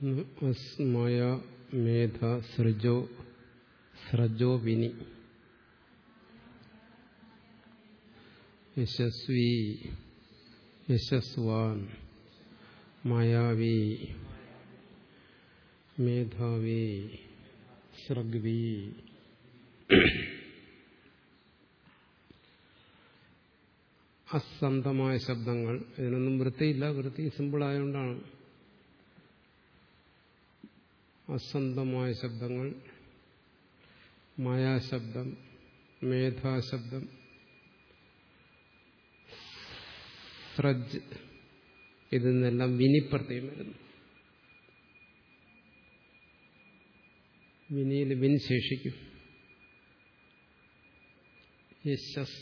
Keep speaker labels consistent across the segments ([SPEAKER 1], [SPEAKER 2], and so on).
[SPEAKER 1] അസ്മായ മേധ സൃജോ സ്രജോ വിനി യശസ്വി യശസ്വാൻ മായാവി മേധാവി സൃഗ്വി അസന്തമായ ശബ്ദങ്ങൾ ഇതിനൊന്നും വൃത്തിയില്ല വൃത്തി സിമ്പിളായതുകൊണ്ടാണ് അസന്തമായ ശബ്ദങ്ങൾ മായാശബ്ദം മേധാശബ്ദം സ്രജ് ഇതിൽ നിന്നെല്ലാം വിനിപ്രത്യം വരുന്നു വിനിയിൽ വിൻ ശേഷിക്കും യശസ്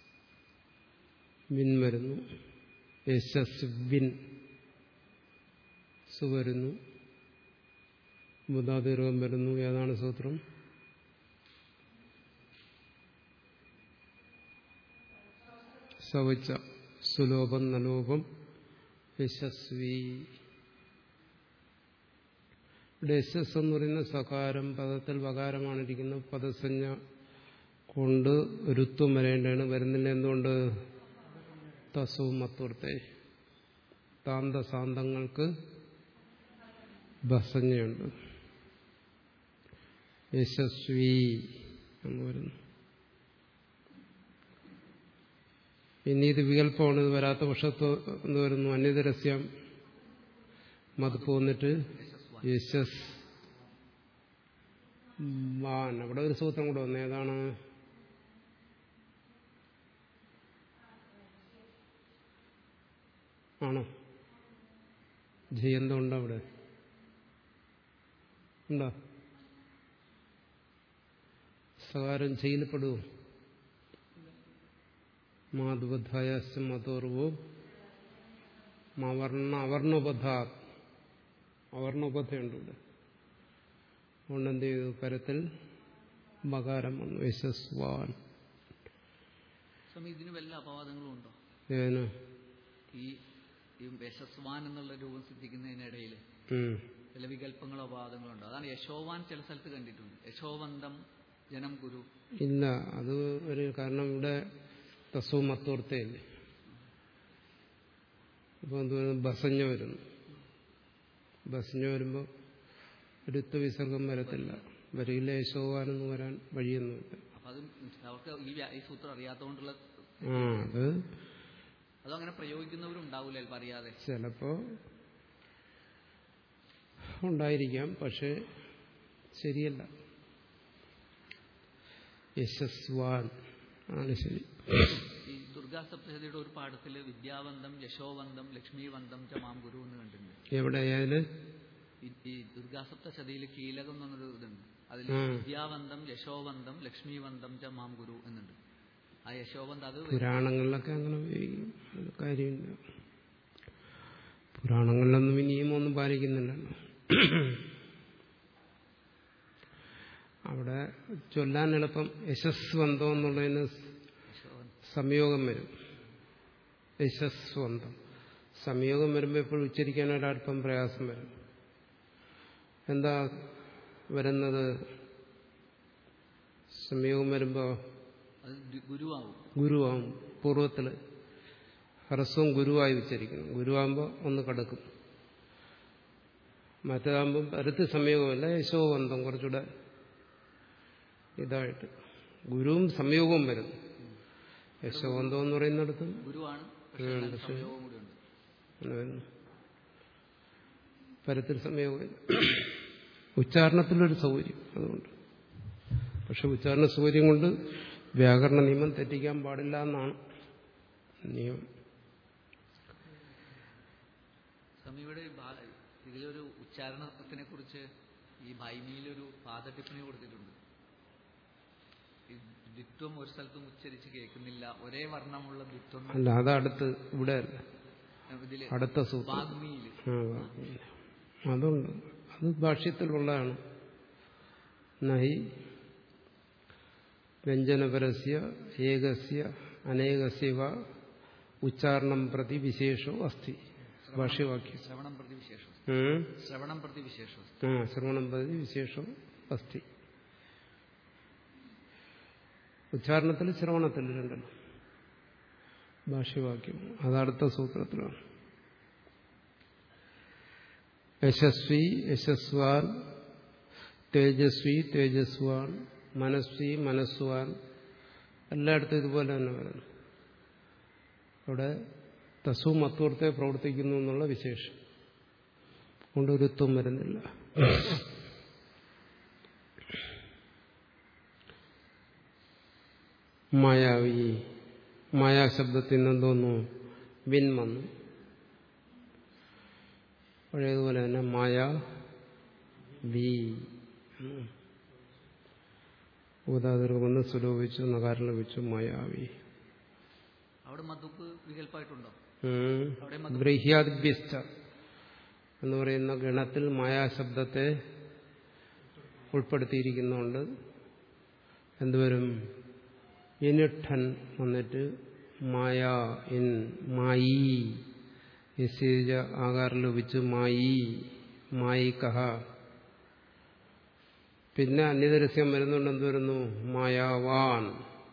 [SPEAKER 1] വിൻ വരുന്നു യശസ് വിൻ സു വരുന്നു ബുധാതിർഗം വരുന്നു ഏതാണ് സൂത്രം സവച്ച സുലോഭം നലോഭം യശസ്വി ഇവിടെ യശസ് എന്ന് പറയുന്ന സകാരം പദത്തിൽ വകാരമാണ് ഇരിക്കുന്നത് പദസഞ്ജ കൊണ്ട് രുത്വം വരേണ്ടതാണ് വരുന്നില്ല എന്തുകൊണ്ട് തസവും മത്തുർത്തെ താന്തസാന്തങ്ങൾക്ക് ബസഞ്ഞയുണ്ട് യശസ്വി എന്ന് വരുന്നു ഇനി ഇത് വികല്പമാണ് ഇത് വരാത്ത പക്ഷത്ത് എന്ന് വരുന്നു അന്യതരസ്യം മതിപ്പ് വന്നിട്ട് യശസ് വാൻ അവിടെ ഒരു സൂത്രം കൂടെ വന്നു ഏതാണ് ആണോ ജയന്തം ഉണ്ടോ അവിടെ ഉണ്ടോ സകാരം ചെയ്യപ്പെടുവോ മാധുബദ്ധായസ് മതോർവോ അവർണ അവർണോപധ അവർണോപധയുണ്ട് ഇവിടെ അതുകൊണ്ട് എന്ത് ചെയ്തു പരത്തിൽ ബകാരം വന്നു യശസ്വാൻ
[SPEAKER 2] സ്വാമി ഇതിന് വല്ല അപവാദങ്ങളും ഉണ്ടോ
[SPEAKER 1] ഏതിന്
[SPEAKER 2] ഈ ഈ യശസ്വാൻ എന്നുള്ള രൂപം സിദ്ധിക്കുന്നതിനിടയിൽ
[SPEAKER 1] ഉം.
[SPEAKER 2] ചില വികല്പങ്ങളോ അപവാദങ്ങളോ ഉണ്ടോ അതാണ് യശോവാൻ ചില സ്ഥലത്ത് കണ്ടിട്ടുണ്ട് യശോവന്തം ജനം ഗുരു
[SPEAKER 1] ഇല്ല അത് ഒരു കാരണം ഇവിടെ തസവും മത്തോർത്തയല്ലേ അപ്പോൾ എന്ത് വരുന്നു ബസഞ്ഞ വരുന്നു ബസഞ്ഞ വരുമ്പോൾ ഋത്വ വിസർഗം വരത്തില്ല വരികില്ല യശോവാനെന്ന് വരാൻ വഴിയൊന്നുമില്ല
[SPEAKER 2] അപ്പൊ അത് അവർക്ക് ഈ വ്യ- ഈ സൂത്രം അറിയാത്തതുകൊണ്ടുള്ള
[SPEAKER 1] ആ അത്
[SPEAKER 2] അതങ്ങനെ പ്രയോഗിക്കുന്നവരും ഉണ്ടാവില്ല ചിലപ്പോൾ അറിയാതെ
[SPEAKER 1] ചിലപ്പോ ഉണ്ടായിരിക്കാം പക്ഷെ ശരിയല്ല യശസ്വാൻ ആണ് ശരി
[SPEAKER 2] ഈ ദുർഗാ സപ്തശതിയുടെ ഒരു പാഠത്തിൽ വിദ്യാവന്തം യശോവന്തം ലക്ഷ്മീവന്തം ച മാം ഗുരു എന്ന് കണ്ടിട്ടുണ്ട്
[SPEAKER 1] എവിടെ ഏതില്
[SPEAKER 2] ഈ- ഈ ദുർഗാ സപ്തശതിയിൽ കീലകം എന്നൊരു ഇതുണ്ട് അതിൽ
[SPEAKER 1] ഉം.
[SPEAKER 2] വിദ്യാവന്തം യശോവന്തം ലക്ഷ്മീവന്തം ച മാം ഗുരു എന്നുണ്ട് ആ യശോവന്തം അത്
[SPEAKER 1] പുരാണങ്ങളിലൊക്കെ അങ്ങനെ ഉപയോഗിക്കും അത് കാര്യമില്ല പുരാണങ്ങളിലൊന്നും ഈ നിയമമൊന്നും പാലിക്കുന്നില്ലല്ലോ അവിടെ ചൊല്ലാൻ എളുപ്പം യശസ്വന്തം എന്നുള്ളതിന്
[SPEAKER 2] യശോവന്തം
[SPEAKER 1] സംയോഗം വരും യശസ്വന്തം സംയോഗം വരുമ്പോൾ എപ്പോഴും ഉച്ചരിക്കാൻ ഒരല്പം പ്രയാസം വരും എന്താ വരുന്നത് സംയോഗം വരുമ്പോൾ
[SPEAKER 2] അത് ദു- ഗുരുവാകും
[SPEAKER 1] ഗുരുവാകും പൂർവ്വത്തിൽ ഹ്രസ്വം ഗുരുവായി ഉച്ചരിക്കണം ഗുരുവാകുമ്പോൾ ഒന്ന് കടക്കും മറ്റേതാകുമ്പം പരത്ത് സംയോഗമല്ല യശോബന്ധം കുറച്ചുകൂടെ ഇതായിട്ട് ഗുരുവും സംയോഗവും വരുന്നു യശോബന്ധം എന്ന് പറയുന്നിടത്തും
[SPEAKER 2] ഗുരുവാണ് പക്ഷേ
[SPEAKER 1] ഉം,
[SPEAKER 2] എന്നാലും
[SPEAKER 1] പക്ഷേ-
[SPEAKER 2] സംയോഗവും കൂടി ഉണ്ട്
[SPEAKER 1] അങ്ങനെ വരുന്നു പരത്തിൽ സംയോഗമില്ല ഉച്ചാരണത്തിലൊരു സൗകര്യം അതുകൊണ്ട് പക്ഷെ ഉച്ചാരണ സൗകര്യം കൊണ്ട് വ്യാകരണ നിയമം തെറ്റിക്കാൻ പാടില്ല എന്നാണ് നിയമം
[SPEAKER 2] സ്വാമി ഇവിടെ ഈ ഭാ- ഇതിലൊരു ഉച്ചാരണത്തിനെ കുറിച്ച് ഈ ഭൈമിയിലൊരു പാദടിപ്പണി കൊടുത്തിട്ടുണ്ട് ഈ ദ്വിത്വം ഒരു സ്ഥലത്തും ഉച്ചരിച്ച് കേൾക്കുന്നില്ല ഒരേ വർണ്ണമുള്ള ദ്വിത്വം
[SPEAKER 1] അല്ല അത് അടുത്ത് ഇവിടെ അല്ല
[SPEAKER 2] ഇതില്
[SPEAKER 1] അടുത്ത സൂത്രം
[SPEAKER 2] വാഗ്മിയില്
[SPEAKER 1] ആ, വാഗ്മിയില്. അതുണ്ട് അത് ഭാഷ്യത്തിലുള്ളതാണ് നഹി വ്യഞ്ജനപരസ്യ ഏകസ്യ അനേകസ്യ വ ഉച്ചാരണം പ്രതി വിശേഷോ അസ്തി ഭാഷ്യവാക്യം
[SPEAKER 2] ശ്രവണം പ്രതി വിശേഷം
[SPEAKER 1] ഉം.
[SPEAKER 2] ശ്രവണം പ്രതി വിശേഷം
[SPEAKER 1] ആ ശ്രവണം പതി വിശേഷം അസ്ഥി ഉച്ചാരണത്തിൽ ശ്രവണത്തിൽ രണ്ടെണ്ണം ഭാഷ്യവാക്യം അത് അടുത്ത സൂത്രത്തിലാണ് യശസ്വി യശസ്വാൻ തേജസ്വി തേജസ്വാൻ മനസ്വി മനസ്വാൻ എല്ലായിടത്തും ഇതുപോലെ തന്നെ വരുന്നു അവിടെ തസു മത്വത്തെ പ്രവർത്തിക്കുന്നു എന്നുള്ള വിശേഷം അതുകൊണ്ട് ഒരുത്വം വരുന്നില്ല മായാവി മായാശബ്ദത്തിൽ നിന്ന് എന്തോന്നു വിൻ വന്നു പഴയതുപോലെ തന്നെ മായ വി ഊതാതിർവന്ന് സുലോഭിച്ചു നകാരം ലഭിച്ചു മായാവി
[SPEAKER 2] അവിടെ മധുപ്പ് വികല്പമായിട്ടുണ്ടോ
[SPEAKER 1] ഉം. ബ്രഹ്യാദിഭ്യസ്ഥ എന്ന് പറയുന്ന ഗണത്തിൽ മായാശബ്ദത്തെ ഉൾപ്പെടുത്തിയിരിക്കുന്നുണ്ട് എന്തുവരും ഇനിഠൻ വന്നിട്ട് മായ ഇൻ മായി യസീജ ആകാരം ലഭിച്ചു മായി മായി കഹ പിന്നെ അന്യദരസ്യം വരുന്നുണ്ട് എന്ത് വരുന്നു മായാവാൻ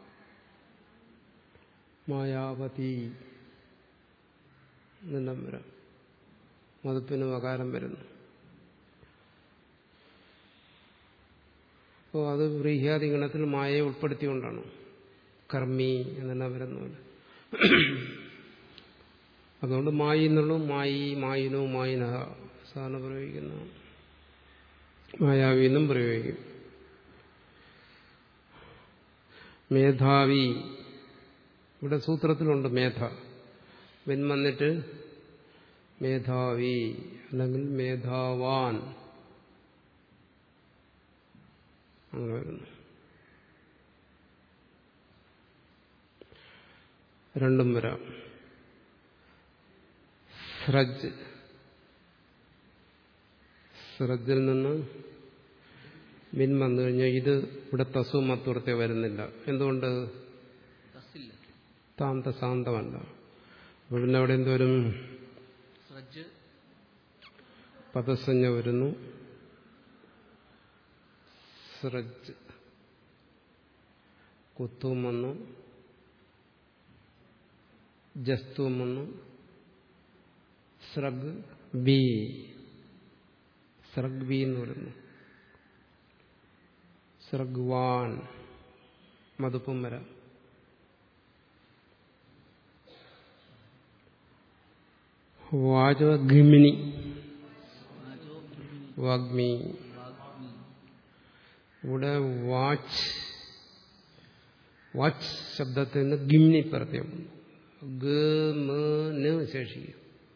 [SPEAKER 1] മായാവതി എന്നെല്ലാം വരാം മതപ്പിന് വകാരം വരുന്നു അപ്പോൾ അത് വ്രീഹ്യാദി ഗണത്തിൽ മായയെ ഉൾപ്പെടുത്തിക്കൊണ്ടാണ് കർമ്മി എന്നെല്ലാം വരുന്ന പോലെ അതുകൊണ്ട് മായി എന്നുള്ളൂ മായി മായിനോ മായിന സാധാരണ പ്രയോഗിക്കുന്ന മായാവി എന്നും പ്രയോഗിക്കും മേധാവി ഇവിടെ സൂത്രത്തിലുണ്ട് മേധ വെൻ വന്നിട്ട് മേധാവി അല്ലെങ്കിൽ മേധാവാൻ അങ്ങനെ വരുന്നു രണ്ടും വരാം സ്രജ് സ്രജിൽ നിന്ന് മിൻ വന്നു കഴിഞ്ഞാൽ ഇത് ഇവിടെ തസു മത്തുറത്തെ വരുന്നില്ല എന്തുകൊണ്ട്
[SPEAKER 2] തസ്സില്ല
[SPEAKER 1] താന്ത ശാന്തമല്ല അപ്പോൾ പിന്നെ അവിടെ എന്തോരും
[SPEAKER 2] സ്രജ്
[SPEAKER 1] പദസഞ്ജ വരുന്നു സ്രജ് കുത്തും വന്നു ജസ്തുവും വന്നു സ്രഗ് ബി സ്രഗ് ബി എന്ന് പറയുന്നു സ്രഗ്വാൻ മതുപ്പും വരാം വാചഗിമിനി വാഗ്മി ഇവിടെ വാച്ച് വാച്ച് ശബ്ദത്തിൽ നിന്ന് ഗിംനി പ്രത്യം ഗന് ശേഷിക്കും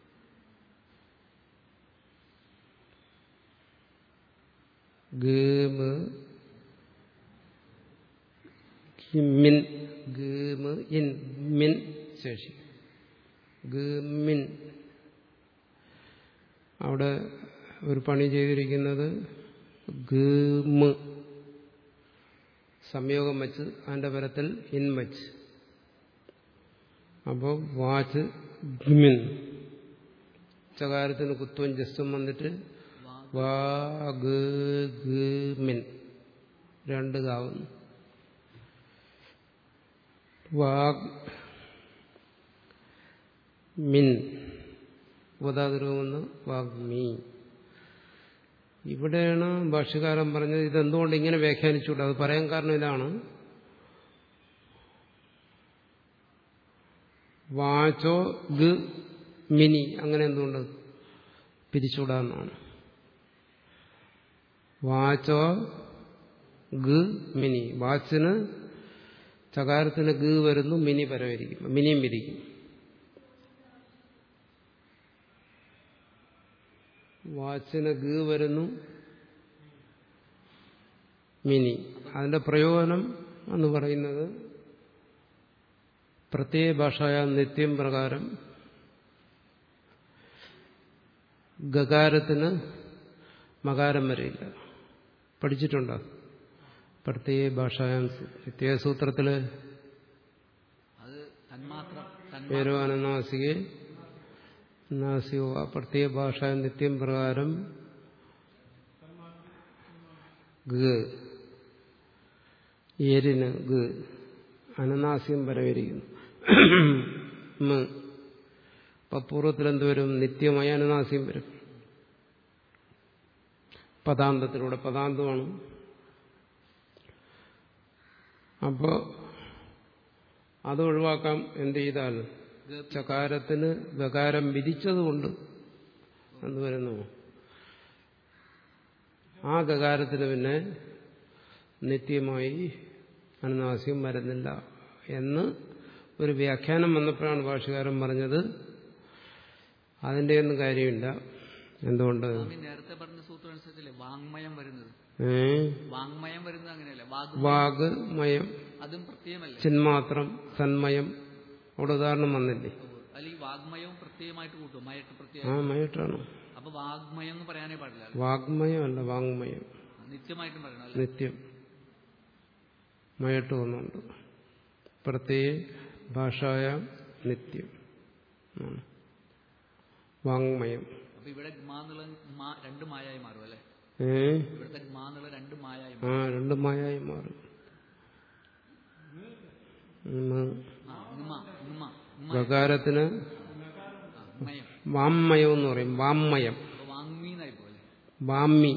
[SPEAKER 1] ഗമ മിൻ ഗമ ഇൻ മിൻ ശേഷിക്കും ഗമിൻ അവിടെ ഒരു പണി ചെയ്തിരിക്കുന്നത് ഗമ സംയോഗം വെച്ച് അതിന്റെ പരത്തിൽ ഇൻ വച്ച് അപ്പോൾ വാച്ച് ഗിമിൻ ചകാരത്തിന് കുത്തുവും ജസ്റ്റും വന്നിട്ട് വാഗിമിൻ രണ്ട് കാവുന്നു വാഗ് മിൻ ഉപതാതിരുവെന്ന് വാഗ്മി ഇവിടെയാണ് ഭാഷ്യകാരൻ പറഞ്ഞത് ഇതെന്തുകൊണ്ട് ഇങ്ങനെ വ്യാഖ്യാനിച്ചുകൂടാ അത് പറയാൻ കാരണം ഇതാണ് വാചോ ഗ മിനി അങ്ങനെ എന്തുകൊണ്ട് പിരിച്ചുകൂടാന്നാണ് വാചോ ഗ മിനി വാച്ചിന് ചകാരത്തിന് ഗ വരുന്നു മിനി പരവരിക്കും മിനിയും പിരിക്കും വാച്ചിന് ഗ വരുന്നു മിനി അതിന്റെ പ്രയോജനം എന്ന് പറയുന്നത് പ്രത്യേക ഭാഷായ നിത്യം പ്രകാരം ഗകാരത്തിന് മകാരം വരെയില്ല പഠിച്ചിട്ടുണ്ടോ പ്രത്യേക ഭാഷായ നിത്യസൂത്രത്തില്
[SPEAKER 2] അത് തന്മാത്രം തന്മാ
[SPEAKER 1] പേരുവാനനാസികെ നാസിയോ ആ പ്രത്യേക ഭാഷ നിത്യം പ്രകാരം ഗ ഏരിന് ഗ അനനാസ്യം പരവരിക്കുന്നു അപ്പൊ പൂർവ്വത്തിൽ എന്തുവരും നിത്യമായ അനുനാസ്യം വരും പദാന്തത്തിലൂടെ പദാന്തമാണ് അപ്പോ അത് ഒഴിവാക്കാം എന്ത് ചെയ്താൽ ചകാരത്തിന് ഗകാരം വിധിച്ചതുകൊണ്ട് എന്ന് വരുന്നു ആ ഗകാരത്തിന് പിന്നെ നിത്യമായി അനുനാസ്യം വരുന്നില്ല എന്ന് ഒരു വ്യാഖ്യാനം വന്നപ്പോഴാണ് ഭാഷകാരൻ പറഞ്ഞത് അതിൻ്റെ ഒന്നും കാര്യമില്ല എന്തുകൊണ്ട്
[SPEAKER 2] സ്വാമി നേരത്തെ പറഞ്ഞ സൂത്രം അനുസരിച്ചല്ലേ വാങ്മയം വരുന്നത്
[SPEAKER 1] ഏ
[SPEAKER 2] വാങ്മയം വരുന്നത് അങ്ങനെയല്ലേ വാഗ്
[SPEAKER 1] വാഗ് മയം
[SPEAKER 2] അതും പ്രത്യേകമല്ലേ
[SPEAKER 1] ചിന്മാത്രം സന്മയം അവിടെ ഉദാഹരണം വന്നില്ലേ
[SPEAKER 2] അല്ലെങ്കിൽ വാഗ്മയവും പ്രത്യേകമായിട്ട് കൂട്ടും മയട്ട്
[SPEAKER 1] ആ
[SPEAKER 2] പ്രത്യേകം
[SPEAKER 1] മയട്ടാണ്
[SPEAKER 2] അപ്പൊ വാഗ്മയം എന്ന് പറയാനേ പാടില്ല
[SPEAKER 1] വാഗ്മയം അല്ല വാങ്മയം
[SPEAKER 2] നിത്യമായിട്ടും പറയണം അല്ലേ
[SPEAKER 1] നിത്യം മയട്ട് വന്നുണ്ട് പ്രത്യേക ഭാഷായ നിത്യം ഉം. വാങ്മയം
[SPEAKER 2] അപ്പൊ ഇവിടെ ഗ്മാ എന്നുള്ള മാ- രണ്ട് മായായി മാറും അല്ലെ
[SPEAKER 1] ഏ
[SPEAKER 2] ഇവിടുത്തെ ഗ്മാ എന്നുള്ള രണ്ട് മായായി
[SPEAKER 1] ആ രണ്ട് മായായി മാറും ഉം.
[SPEAKER 2] ആ, ഗ്മ, ഗ്മ, ഗ്മ.
[SPEAKER 1] ഗകാരത്തിന്
[SPEAKER 2] ആ, ഗ്മയം
[SPEAKER 1] വാമ്മയം എന്ന് പറയും വാമ്മയം
[SPEAKER 2] അപ്പൊ വാങ്മീന്നായി പോലെ
[SPEAKER 1] വാമ്മി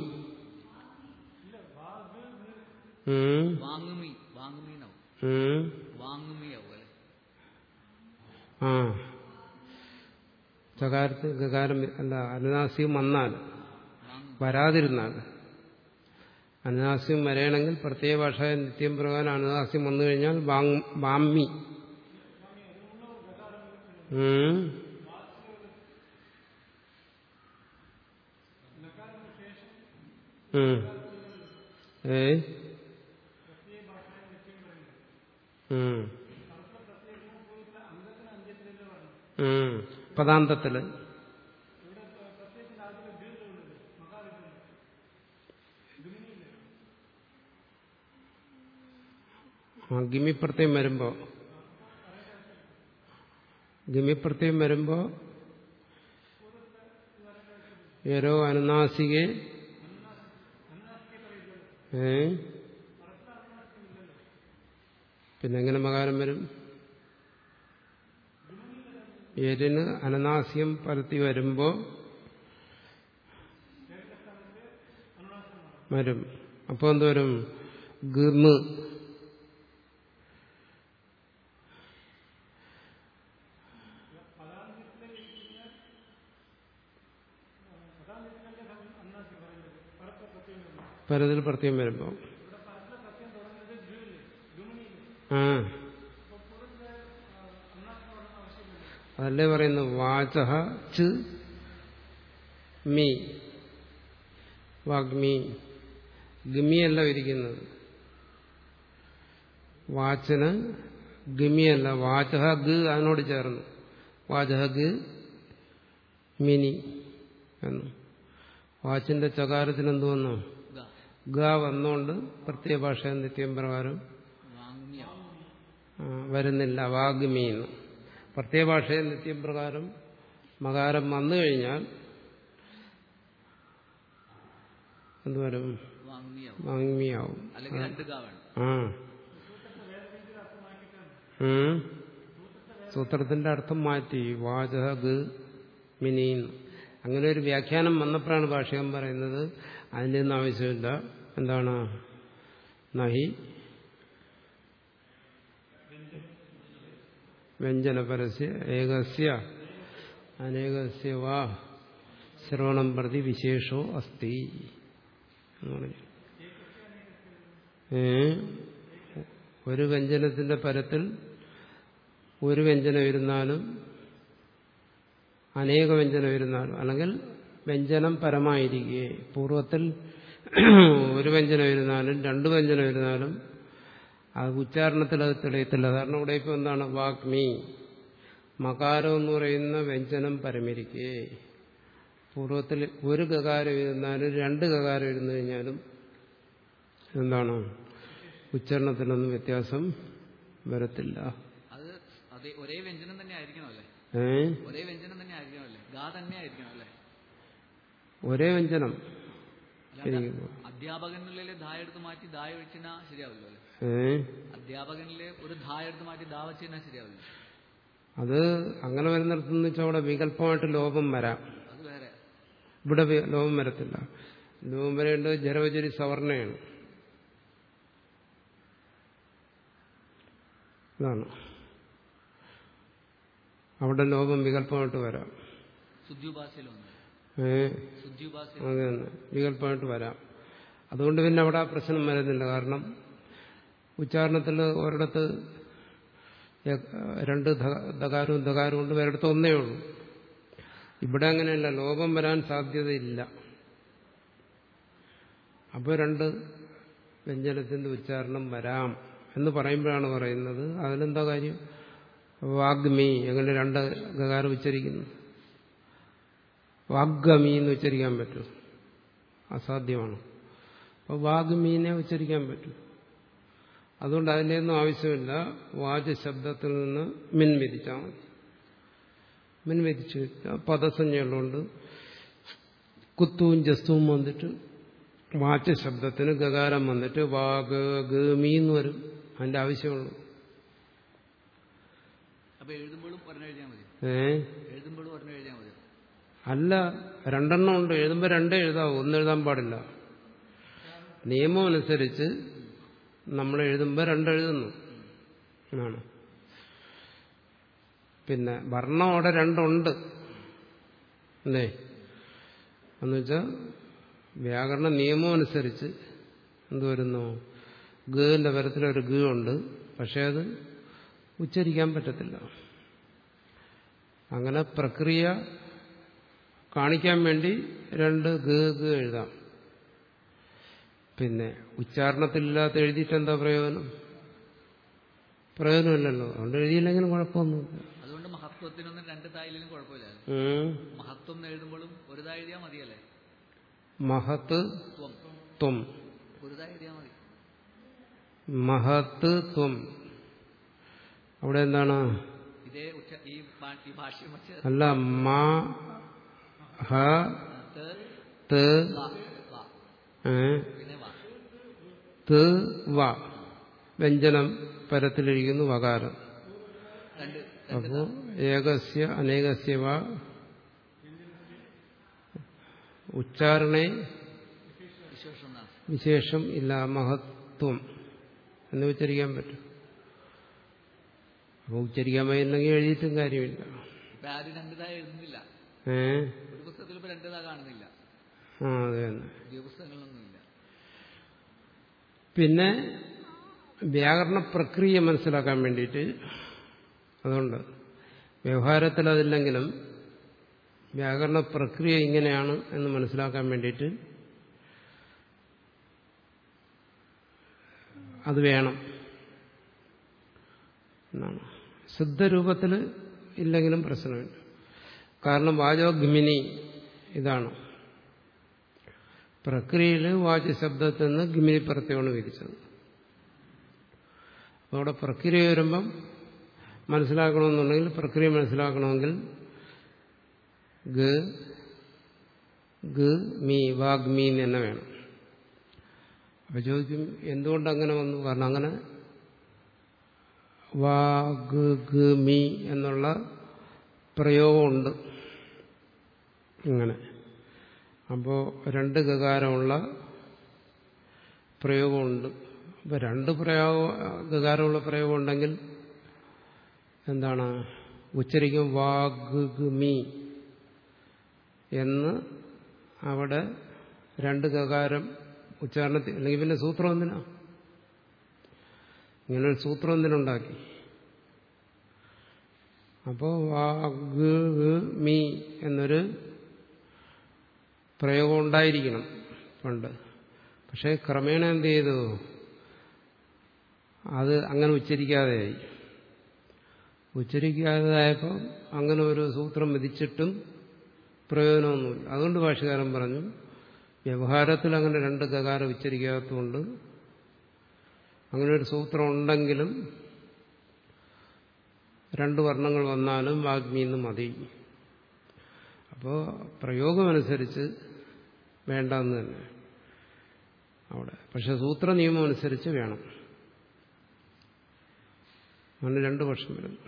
[SPEAKER 1] ഉം.
[SPEAKER 2] വാങ്ങുമീ വാങ്ങുമീന്നാവും
[SPEAKER 1] ഉം.
[SPEAKER 2] വാങ്ങുമീ ആവും അല്ലെ
[SPEAKER 1] ആ ചകാരത്തിൽ ഗകാരം അല്ല അനുനാസ്യം വന്നാൽ
[SPEAKER 2] വാങ്ങും
[SPEAKER 1] വരാതിരുന്നാൽ അനുനാസ്യം വരണമെങ്കിൽ പ്രത്യേക ഭാഷ നിത്യം പ്രകാരം അനുനാസ്യം വന്നു കഴിഞ്ഞാൽ വാങ്- വാമ്മി ഉം. ഉം. ഏ ഉം. ഉം. പദാന്തത്തില് ആ ഗിമിപ്രത്യം വരുമ്പോ ഗിമിപ്രത്യം വരുമ്പോ ഏരോ അനുനാസികെ ഏ പിന്നെ എങ്ങനെ മകാരം വരും എരിന് അനനാസ്യം പരത്തി വരുമ്പോ വരും അപ്പൊ എന്ത് വരും ഗമ് പരതിൽ പ്രത്യം വരുമ്പോ ആ അതല്ലേ പറയുന്നു വാചഹ ച് മീ വാഗ്മി ഗമിയല്ല ഇരിക്കുന്നത് വാച്ചന് ഗമിയല്ല വാചഹ ഗ അതിനോട് ചേർന്നു വാചഹ ഗ മിനി എന്നു വാച്ചിന്റെ ചകാരത്തിന് എന്ത് വന്നു
[SPEAKER 2] ഗ
[SPEAKER 1] ഗ വന്നുകൊണ്ട് പ്രത്യേക ഭാഷ നിത്യം പ്രകാരം
[SPEAKER 2] വാങ്മ്യാവും
[SPEAKER 1] ആ, വരുന്നില്ല വാഗ്മീന്ന് പ്രത്യേക ഭാഷയിൽ നിത്യം പ്രകാരം മകാരം വന്നു കഴിഞ്ഞാൽ എന്തുവരും
[SPEAKER 2] വാങ്മ്യാവും
[SPEAKER 1] വാങ്മിയാവും
[SPEAKER 2] അല്ലെങ്കിൽ രണ്ട് ഗ വേണം
[SPEAKER 1] ആ ഉം. സൂത്രത്തിന്റെ അർത്ഥം മാറ്റി വാചക ഗ മിനീന്ന് അങ്ങനെ ഒരു വ്യാഖ്യാനം വന്നപ്പോഴാണ് ഭാഷകൻ പറയുന്നത് അതിൻ്റെ ഒന്നും ആവശ്യമില്ല എന്താണ് നഹി വ്യഞ്ജനപരസ്യ ഏകസ്യ അനേകസ്യ വാ ശ്രവണം പ്രതി വിശേഷോ അസ്തി എന്ന് പറഞ്ഞു ഏ ഒരു വ്യഞ്ജനത്തിന്റെ പരത്തിൽ ഒരു വ്യഞ്ജനം ഇരുന്നാലും അനേക വ്യഞ്ജനം ഇരുന്നാലും അല്ലെങ്കിൽ വ്യഞ്ജനം പരമായിരിക്കെ പൂർവത്തിൽ ഒരു വ്യഞ്ജനം ഇരുന്നാലും രണ്ട് വ്യഞ്ജനം ഇരുന്നാലും അത് ഉച്ചാരണത്തിൽ അത് തെളിയത്തില്ല കാരണം ഇവിടെ ഇപ്പൊ എന്താണ് വാഗ്മി മകാരം എന്ന് പറയുന്ന വ്യഞ്ജനം പരമിരിക്കെ പൂർവത്തിൽ ഒരു ഗകാരം ഇരുന്നാലും രണ്ട് ഗകാരം ഇരുന്നു കഴിഞ്ഞാലും എന്താണ് ഉച്ചാരണത്തിനൊന്നും വ്യത്യാസം വരത്തില്ല
[SPEAKER 2] അത് അതേ ഒരേ വ്യഞ്ജനം തന്നെ ആയിരിക്കണം അല്ലേ
[SPEAKER 1] ഏ
[SPEAKER 2] ഒരേ വ്യഞ്ജനം തന്നെ ആയിരിക്കണം അല്ലേ ഗാ തന്നെ ആയിരിക്കണം അല്ലേ
[SPEAKER 1] ഒരേ വ്യഞ്ജനം
[SPEAKER 2] അല്ലാണ്ട്
[SPEAKER 1] ഇരിക്കുന്നു.
[SPEAKER 2] അധ്യാപകനിലെ ധായ എടുത്ത് മാറ്റി ധായ വെച്ചിനാ ശരിയാവില്ല അല്ലേ
[SPEAKER 1] ഏ
[SPEAKER 2] അധ്യാപകനിലെ ഒരു ധായ എടുത്ത് മാറ്റി ധാ വെച്ചിനാ ശരിയാവില്ല
[SPEAKER 1] അത് അങ്ങനെ വരുന്നിടത്തെന്ന് വെച്ചാൽ അവിടെ വികല്പമായിട്ട് ലോപം വരാം
[SPEAKER 2] അത് വേറെ
[SPEAKER 1] ഇവിടെ വി- ലോപം വരത്തില്ല ലോപം വരേണ്ടത് ജരവചരി സവർണയാണ് അതാണ് അവിടെ ലോപം വികല്പമായിട്ട് വരാം
[SPEAKER 2] ശുദ്ധ്യുപാസയിലൊന്നും
[SPEAKER 1] ഏ
[SPEAKER 2] ശുദ്ധ്യുപാസയിൽ
[SPEAKER 1] അത് തന്നെ വികല്പമായിട്ട് വരാം അതുകൊണ്ട് പിന്നെ അവിടെ ആ പ്രശ്നം വരുന്നില്ല കാരണം ഉച്ചാരണത്തിൽ ഒരിടത്ത് യ- രണ്ട് ധ- ദകാരവും ദകാരവും കൊണ്ട് ഒരിടത്ത് ഒന്നേ ഉള്ളൂ ഇവിടെ അങ്ങനെയല്ല ലോപം വരാൻ സാധ്യതയില്ല അപ്പോൾ രണ്ട് വ്യഞ്ജനത്തിന്റെ ഉച്ചാരണം വരാം എന്ന് പറയുമ്പോഴാണ് പറയുന്നത് അതിലെന്താ കാര്യം വാഗ്മി എങ്ങനെ രണ്ട് ഗകാരം ഉച്ചരിക്കുന്നു വാഗ്ഗമി എന്ന് ഉച്ചരിക്കാൻ പറ്റും അസാധ്യമാണ് അപ്പോൾ വാഗ്മീനെ ഉച്ചരിക്കാൻ പറ്റും അതുകൊണ്ട് അതിൻ്റെ ഒന്നും ആവശ്യമില്ല വാച ശബ്ദത്തിൽ നിന്ന് മിൻ വിധിച്ചാൽ മതി മിൻ വിധിച്ചു കഴിഞ്ഞാൽ പദസഞ്ജയുള്ളതുകൊണ്ട് കുത്തുവും ജസ്തുവും വന്നിട്ട് വാച ശബ്ദത്തിന് ഗകാരം വന്നിട്ട് വാഗ് ഗമി എന്ന് വരും അതിന്റെ ആവശ്യമുള്ളൂ
[SPEAKER 2] അപ്പൊ എഴുതുമ്പോഴും ഒരെണ്ണം എഴുതിയാൽ മതി
[SPEAKER 1] ഏ
[SPEAKER 2] എഴുതുമ്പോഴും ഒരെണ്ണം എഴുതിയാൽ മതി
[SPEAKER 1] അല്ല രണ്ടെണ്ണം ഉണ്ട് എഴുതുമ്പോൾ രണ്ടേ എഴുതാവൂ ഒന്ന് എഴുതാൻ പാടില്ല നിയമം അനുസരിച്ച് നമ്മൾ എഴുതുമ്പോൾ രണ്ടെഴുതുന്നു എന്നാണ് പിന്നെ വർണ്ണം അവിടെ രണ്ടുണ്ട് അല്ലേ എന്നുവെച്ചാൽ വ്യാകരണ നിയമം അനുസരിച്ച് എന്ത് വരുന്നു ഗിന്റെ പരത്തിലൊരു ഗ ഉണ്ട് പക്ഷെ അത് ഉച്ചരിക്കാൻ പറ്റത്തില്ല അങ്ങനെ പ്രക്രിയ കാണിക്കാൻ വേണ്ടി രണ്ട് ഗ ഗ എഴുതാം പിന്നെ ഉച്ചാരണത്തിലില്ലാത്ത എഴുതിയിട്ട് എന്താ പ്രയോജനം പ്രയോജനമില്ലല്ലോ അതുകൊണ്ട് എഴുതിയില്ലെങ്കിലും കുഴപ്പമൊന്നുമില്ല
[SPEAKER 2] അതുകൊണ്ട് മഹത്വത്തിനൊന്നും രണ്ട് തായിലും കുഴപ്പമില്ല
[SPEAKER 1] ഉം.
[SPEAKER 2] മഹത്വം എന്ന് എഴുതുമ്പോഴും ഒരു താ എഴുതിയാൽ മതിയല്ലേ
[SPEAKER 1] മഹത്ത്
[SPEAKER 2] ത്വം
[SPEAKER 1] ത്വം
[SPEAKER 2] ഒരു താ എഴുതിയാൽ മതി
[SPEAKER 1] മഹത്ത് ത്വം അവിടെ എന്താണ്
[SPEAKER 2] ഇതേ ഉച്ച ഈ ഭാ- ഈ ഭാഷ്യം വെച്ച്
[SPEAKER 1] അല്ല മ ഹ
[SPEAKER 2] ത്,
[SPEAKER 1] ത്
[SPEAKER 2] വ, വ.
[SPEAKER 1] ഏ,
[SPEAKER 2] പിന്നെ വ
[SPEAKER 1] ത് വ വ്യഞ്ജനം പരത്തിലിരിക്കുന്നു വകാരം
[SPEAKER 2] രണ്ട് രണ്ട്
[SPEAKER 1] അപ്പോ ഏകസ്യ അനേകസ്യ വ ഉച്ചാരണേ
[SPEAKER 2] വിശേഷം എന്നാണ്
[SPEAKER 1] വിശേഷം ഇല്ല മഹത്വം എന്ന് ഉച്ചരിക്കാൻ പറ്റും അപ്പോൾ ഉച്ചരിക്കാൻ പറ്റില്ലെങ്കിൽ എഴുതിയിട്ടും കാര്യമില്ല
[SPEAKER 2] ഇപ്പൊ ആരും രണ്ട് താ എഴുതുന്നില്ല
[SPEAKER 1] ഏ
[SPEAKER 2] ഒരു പുസ്തകത്തിൽ ഇപ്പൊ രണ്ട് താ കാണുന്നില്ല
[SPEAKER 1] ആ അതെ തന്നെ
[SPEAKER 2] പുതിയ പുസ്തകങ്ങളിലൊന്നുമില്ല
[SPEAKER 1] പിന്നെ വ്യാകരണ പ്രക്രിയ മനസ്സിലാക്കാൻ വേണ്ടിയിട്ട് അതുകൊണ്ട് വ്യവഹാരത്തിൽ അതില്ലെങ്കിലും വ്യാകരണ പ്രക്രിയ ഇങ്ങനെയാണ് എന്ന് മനസ്സിലാക്കാൻ വേണ്ടിയിട്ട് അത് വേണം എന്നാണ് ശുദ്ധരൂപത്തിൽ ഇല്ലെങ്കിലും പ്രശ്നമില്ല കാരണം വാചോഗ്മിനി ഇതാണ് പ്രക്രിയയിൽ വാച്യശബ്ദത്തിൽ നിന്ന് ഗിമിനി പ്രത്യമാണ് വിരിച്ചത് അപ്പോൾ അവിടെ പ്രക്രിയ വരുമ്പം മനസ്സിലാക്കണമെന്നുണ്ടെങ്കിൽ പ്രക്രിയ മനസ്സിലാക്കണമെങ്കിൽ ഗ ഗ മീ വാഗ്മീ എന്ന് തന്നെ വേണം അപ്പൊ ചോദിക്കും എന്തുകൊണ്ട് അങ്ങനെ വന്നു കാരണം അങ്ങനെ വാഗ് ഗ മീ എന്നുള്ള പ്രയോഗമുണ്ട് ഇങ്ങനെ അപ്പോൾ രണ്ട് ഗകാരമുള്ള പ്രയോഗമുണ്ട് അപ്പോൾ രണ്ട് പ്രയോഗ ഗകാരമുള്ള പ്രയോഗം ഉണ്ടെങ്കിൽ എന്താണ് ഉച്ചരിക്കും വാഗ്മി എന്ന് അവിടെ രണ്ട് ഗകാരം ഉച്ചാരണത്തിൽ അല്ലെങ്കിൽ പിന്നെ സൂത്രം എന്തിനാ ഇങ്ങനൊരു സൂത്രം എന്തിനുണ്ടാക്കി അപ്പോൾ വാഗ്മി എന്നൊരു പ്രയോഗം ഉണ്ടായിരിക്കണം പണ്ട് പക്ഷേ ക്രമേണ എന്ത് ചെയ്തു അത് അങ്ങനെ ഉച്ചരിക്കാതെയായി ഉച്ചരിക്കാതെയായപ്പോൾ അങ്ങനെ ഒരു സൂത്രം വിധിച്ചിട്ടും പ്രയോജനമൊന്നുമില്ല അതുകൊണ്ട് ഭാഷകാരൻ പറഞ്ഞു വ്യവഹാരത്തിൽ അങ്ങനെ രണ്ട് ഗകാരം ഉച്ചരിക്കാത്തതുകൊണ്ട് അങ്ങനെ ഒരു സൂത്രം ഉണ്ടെങ്കിലും രണ്ട് വർണ്ണങ്ങൾ വന്നാലും വാഗ്മി എന്ന് മതി അപ്പോൾ പ്രയോഗമനുസരിച്ച് വേണ്ടെന്ന് തന്നെ അവിടെ പക്ഷെ സൂത്ര നിയമം അനുസരിച്ച് വേണം അങ്ങനെ രണ്ടു വർഷം വരുന്നു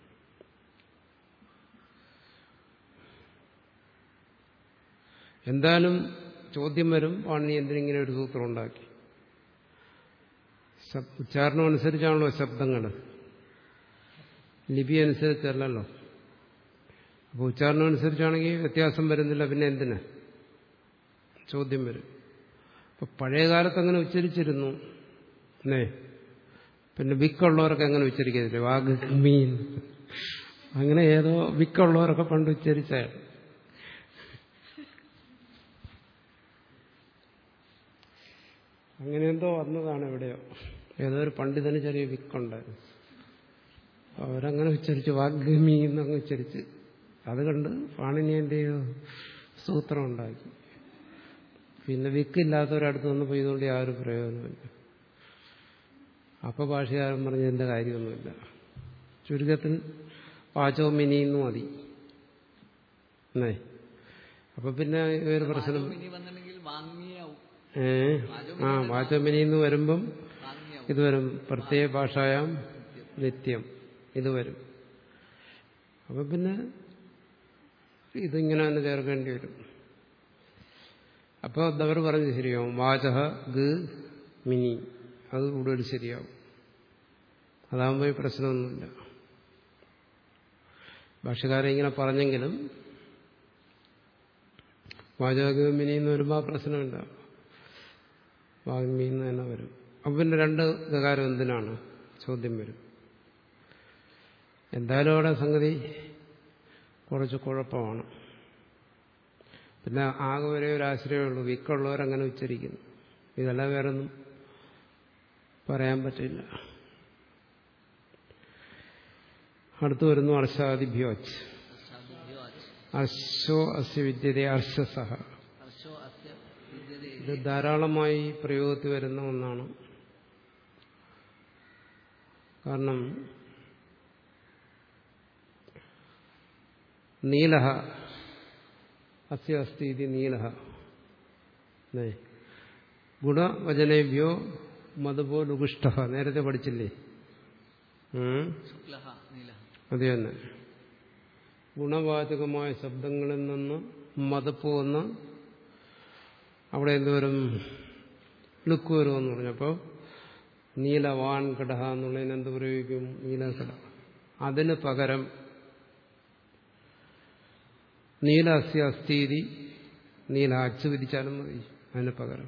[SPEAKER 1] എന്തായാലും ചോദ്യം വരും പാണി എന്തിനിങ്ങനെ ഒരു സൂത്രം ഉണ്ടാക്കി ഉച്ചാരണം അനുസരിച്ചാണല്ലോ ശബ്ദങ്ങൾ ലിപി അനുസരിച്ചല്ലല്ലോ അപ്പോൾ ഉച്ചാരണം അനുസരിച്ചാണെങ്കിൽ വ്യത്യാസം വരുന്നില്ല പിന്നെ എന്തിന് ചോദ്യം വരും അപ്പൊ പഴയ കാലത്ത് അങ്ങനെ ഉച്ചരിച്ചിരുന്നു അല്ലേ പിന്നെ വിക്കുള്ളവരൊക്കെ അങ്ങനെ ഉച്ചരിക്കത്തില്ലേ വാഗ് മീൻ അങ്ങനെ ഏതോ വിക്കുള്ളവരൊക്കെ പണ്ട് ഉച്ചരിച്ചായിരുന്നു അങ്ങനെ എന്തോ വന്നതാണ് എവിടെയോ ഏതോ ഒരു പണ്ഡിതന് ചെറിയ വിക്കുണ്ടായിരുന്നു അവരങ്ങനെ ഉച്ചരിച്ച് വാഗ്മി എന്നങ്ങ് ഉച്ചരിച്ച് അത് കണ്ട് പാണിനി എന്ത് ചെയ്തു സൂത്രം ഉണ്ടാക്കി പിന്നെ വിക്കില്ലാത്തവരടുത്ത് വന്നപ്പോൾ ഇതുകൊണ്ട് യാതൊരു പ്രയോജനമില്ല അപ്പൊ ഭാഷകാരൻ പറഞ്ഞതിന്റെ കാര്യമൊന്നുമില്ല ചുരുക്കത്തിൽ പാചോ മിനിന്ന് മതി എന്നേ അപ്പൊ പിന്നെ ഒരു പ്രശ്നം
[SPEAKER 2] ഇനി വന്നിട്ടുണ്ടെങ്കിൽ വാങ്ങിയാവും
[SPEAKER 1] ഏ ആ പാചോ മിനിന്ന് വരുമ്പം
[SPEAKER 2] വാങ്ങിയാവും
[SPEAKER 1] ഇത് വരും പ്രത്യേക ഭാഷായാം നിത്യം ഇത് വരും അപ്പൊ പിന്നെ ഇതിങ്ങനെ തന്നെ ചേർക്കേണ്ടി വരും അപ്പോൾ അവർ പറഞ്ഞ് ശരിയാവും വാചഹ ഗ മിനി അത് കൂടുതൽ ശരിയാവും അതാകുമ്പോൾ ഈ പ്രശ്നമൊന്നുമില്ല ഭാഷകാരൻ ഇങ്ങനെ പറഞ്ഞെങ്കിലും വാചക മിനി എന്ന് വരുമ്പോൾ ആ പ്രശ്നമില്ല വാഗ്മി എന്ന് തന്നെ വരും അപ്പം പിന്നെ രണ്ട് ഗകാരം എന്തിനാണ് ചോദ്യം വരും എന്തായാലും അവിടെ സംഗതി കുറച്ച് കുഴപ്പമാണ് പിന്നെ ആകെ ഒരേ ഒരു ആശ്രയമുള്ളൂ വിക്കുള്ളവരങ്ങനെ ഉച്ചരിക്കുന്നു ഇതെല്ലാം വേറൊന്നും പറയാൻ പറ്റില്ല അടുത്തു വരുന്നു അർഷാദിഭ്യോച്ച്
[SPEAKER 2] അർഷാദിഭ്യോ അച്ച്
[SPEAKER 1] അർശോ അസ്യ വിദ്യത അർശസഹ
[SPEAKER 2] ഹർഷോ അസ്യ വിദ്യതേ
[SPEAKER 1] ഇത് ധാരാളമായി പ്രയോഗത്തിൽ വരുന്ന ഒന്നാണ് കാരണം നീലഹ അസ്യ അസ്തി ഇത് നീലഹ ല്ലേ? ഗുണവചനേഭ്യോ മതുപോ ലുഗുഷ്ട നേരത്തെ പഠിച്ചില്ലേ ഉം?
[SPEAKER 2] ശുക്ലഹ നീലഹ
[SPEAKER 1] അത് തന്നെ ഗുണവാചകമായ ശബ്ദങ്ങളിൽ നിന്ന് മതപ്പ് വന്ന് അവിടെ എന്തുവരും ലുക്ക് വരുമെന്ന് പറഞ്ഞപ്പോൾ നീലവാൻ കടഹ എന്നുള്ളതിന് എന്ത് പ്രയോഗിക്കും നീലകട അതിന് പകരം നീല അസ്യ അസ്ഥീതി നീല അച്ച് വിധിച്ചാലും മതി അതിന് പകരം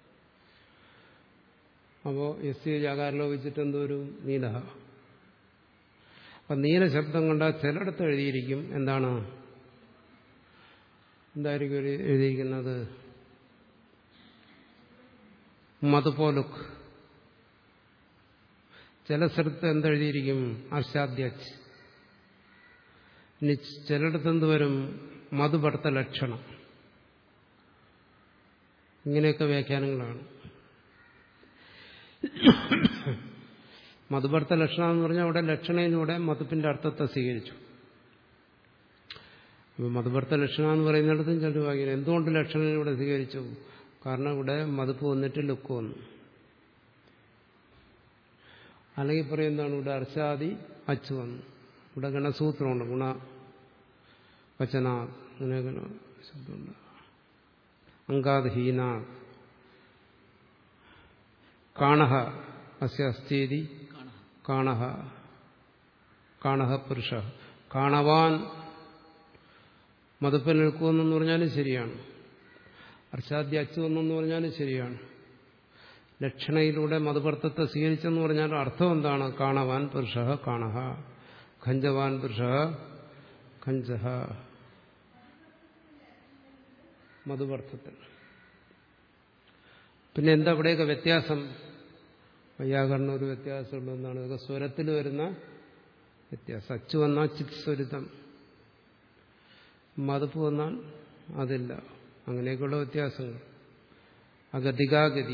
[SPEAKER 1] അപ്പോൾ എസ് സി ജാകാരം വെച്ചിട്ട് എന്തോരും നീലഹ അപ്പൊ നീല ശബ്ദം കൊണ്ട് ചിലയിടത്ത് എഴുതിയിരിക്കും എന്താണ് എന്തായിരിക്കും എഴുതി- എഴുതിയിരിക്കുന്നത് മതുപോലുക്ക് ചില സ്ഥലത്ത് എന്തെഴുതിയിരിക്കും അർഷാദ്യച്ച് ഇനി ചിലയിടത്ത് എന്ത് വരും മധുഭർത്ത ലക്ഷണം ഇങ്ങനെയൊക്കെ വ്യാഖ്യാനങ്ങളാണ് മധുഭർത്ത ലക്ഷണം എന്ന് പറഞ്ഞാൽ അവിടെ ലക്ഷണയിലൂടെ മധുപ്പിന്റെ അർത്ഥത്തെ സ്വീകരിച്ചു അപ്പൊ മധുഭർത്ത ലക്ഷണം എന്ന് പറയുന്നിടത്തും ചില വാക്യം എന്തുകൊണ്ട് ലക്ഷണയിലൂടെ സ്വീകരിച്ചു കാരണം ഇവിടെ മധുപ്പ് വന്നിട്ട് ലുക്ക് വന്നു അല്ലെങ്കിൽ പറയുന്നതാണ് ഇവിടെ അർശാദി അച്ചു വന്നു ഇവിടെ ഗണസൂത്രമുണ്ട് ഗുണ വചന അങ്ങനെ ഗണ ശബ്ദമുണ്ട് അങ്കാത് ഹീന കാണഹ അസ്യ അസ്ഥീതി
[SPEAKER 2] കാണഹ
[SPEAKER 1] കാണഹ കാണഹ പുരുഷ കാണവാൻ മതപ്പൻ നിൽക്കുമെന്നു പറഞ്ഞാലും ശരിയാണ് അർഷാദ്യ അച്ചു എന്നു പറഞ്ഞാലും ശരിയാണ് ലക്ഷണയിലൂടെ മതപർത്ഥത്തെ സ്വീകരിച്ചെന്ന് പറഞ്ഞാൽ അർത്ഥം എന്താണ് കാണവാൻ പുരുഷ കാണഹ ഖഞ്ചവാൻ പുരുഷ ഖഞ്ചഹ മധുപർത്ഥത്തിൽ പിന്നെ എന്താ ഇവിടെയൊക്കെ വ്യത്യാസം വൈയാകരണം ഒരു വ്യത്യാസമുണ്ടെന്നാണ് ഇതൊക്കെ സ്വരത്തിൽ വരുന്ന വ്യത്യാസം അച്ചു വന്നാൽ ചിത് സ്വരിതം മതപ്പ് വന്നാൽ അതില്ല അങ്ങനെയൊക്കെയുള്ള വ്യത്യാസങ്ങൾ അഗതികാഗതി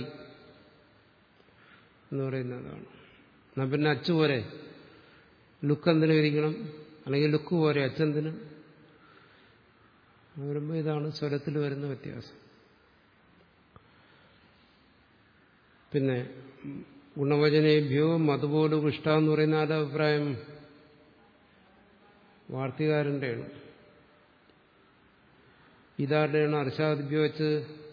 [SPEAKER 1] എന്ന് പറയുന്നതാണ് എന്നാ പിന്നെ അച്ചു പോരെ ലുക്ക് എന്തിനു ഇരിക്കണം അല്ലെങ്കിൽ ലുക്ക് പോരെ അച്ചെന്തിന് അത് വരുമ്പോൾ ഇതാണ് സ്വരത്തിൽ വരുന്ന വ്യത്യാസം പിന്നെ ഗുണവചനേഭ്യോ അതുപോലും ഇഷ്ട എന്ന് പറയുന്ന ആരുടെ അഭിപ്രായം വാർത്തികാരൻ്റെയാണ് ഇതാരുടെയാണ് അർഷാദിഭ്യോ വെച്ച്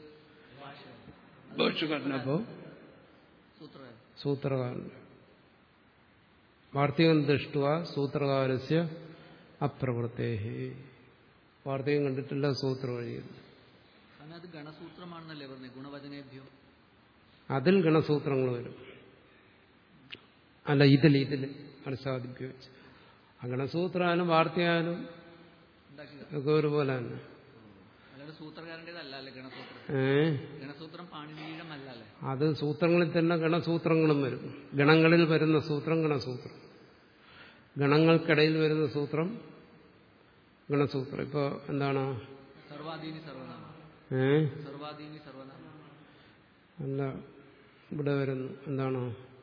[SPEAKER 1] ഭാഷകാരനപ്പോ
[SPEAKER 2] സൂത്രകാരൻ
[SPEAKER 1] സൂത്രകാരൻ്റെ വാർത്തികം ദൃഷ്ടുവ സൂത്രകാരസ്യ അപ്രവൃത്തേഹി വാർത്തകം കണ്ടിട്ടില്ല സൂത്രം എഴുതിയത്
[SPEAKER 2] കാരണം അത് ഗണസൂത്രമാണെന്നല്ലേ പറഞ്ഞത് ഗുണവചനേഭ്യോ
[SPEAKER 1] അതിൽ ഗണസൂത്രങ്ങൾ വരും അല്ല ഇതിൽ ഇതിൽ അർഷാദിഭ്യോ വെച്ച് ആ ഗണസൂത്രമായാലും വാർത്തയായാലും
[SPEAKER 2] ഉണ്ടാക്കിയത്
[SPEAKER 1] ഒക്കെ ഒരുപോലെ തന്നെ
[SPEAKER 2] അല്ലാണ്ട് സൂത്രകാരൻ്റെതല്ല അല്ലേ ഗണസൂത്രം
[SPEAKER 1] ഏ
[SPEAKER 2] ഗണസൂത്രം പാണിനീഴമല്ല അല്ലേ
[SPEAKER 1] അത് സൂത്രങ്ങളിൽ തന്നെ ഗണസൂത്രങ്ങളും വരും ഗണങ്ങളിൽ വരുന്ന സൂത്രം ഗണസൂത്രം ഗണങ്ങൾക്കിടയിൽ വരുന്ന സൂത്രം ഗണസൂത്രം ഇപ്പോൾ എന്താണ്
[SPEAKER 2] സർവാധീനി സർവനാമ
[SPEAKER 1] ഏ
[SPEAKER 2] സർവാധീനി സർവനാമ
[SPEAKER 1] അല്ല ഇവിടെ വരുന്നു എന്താണ്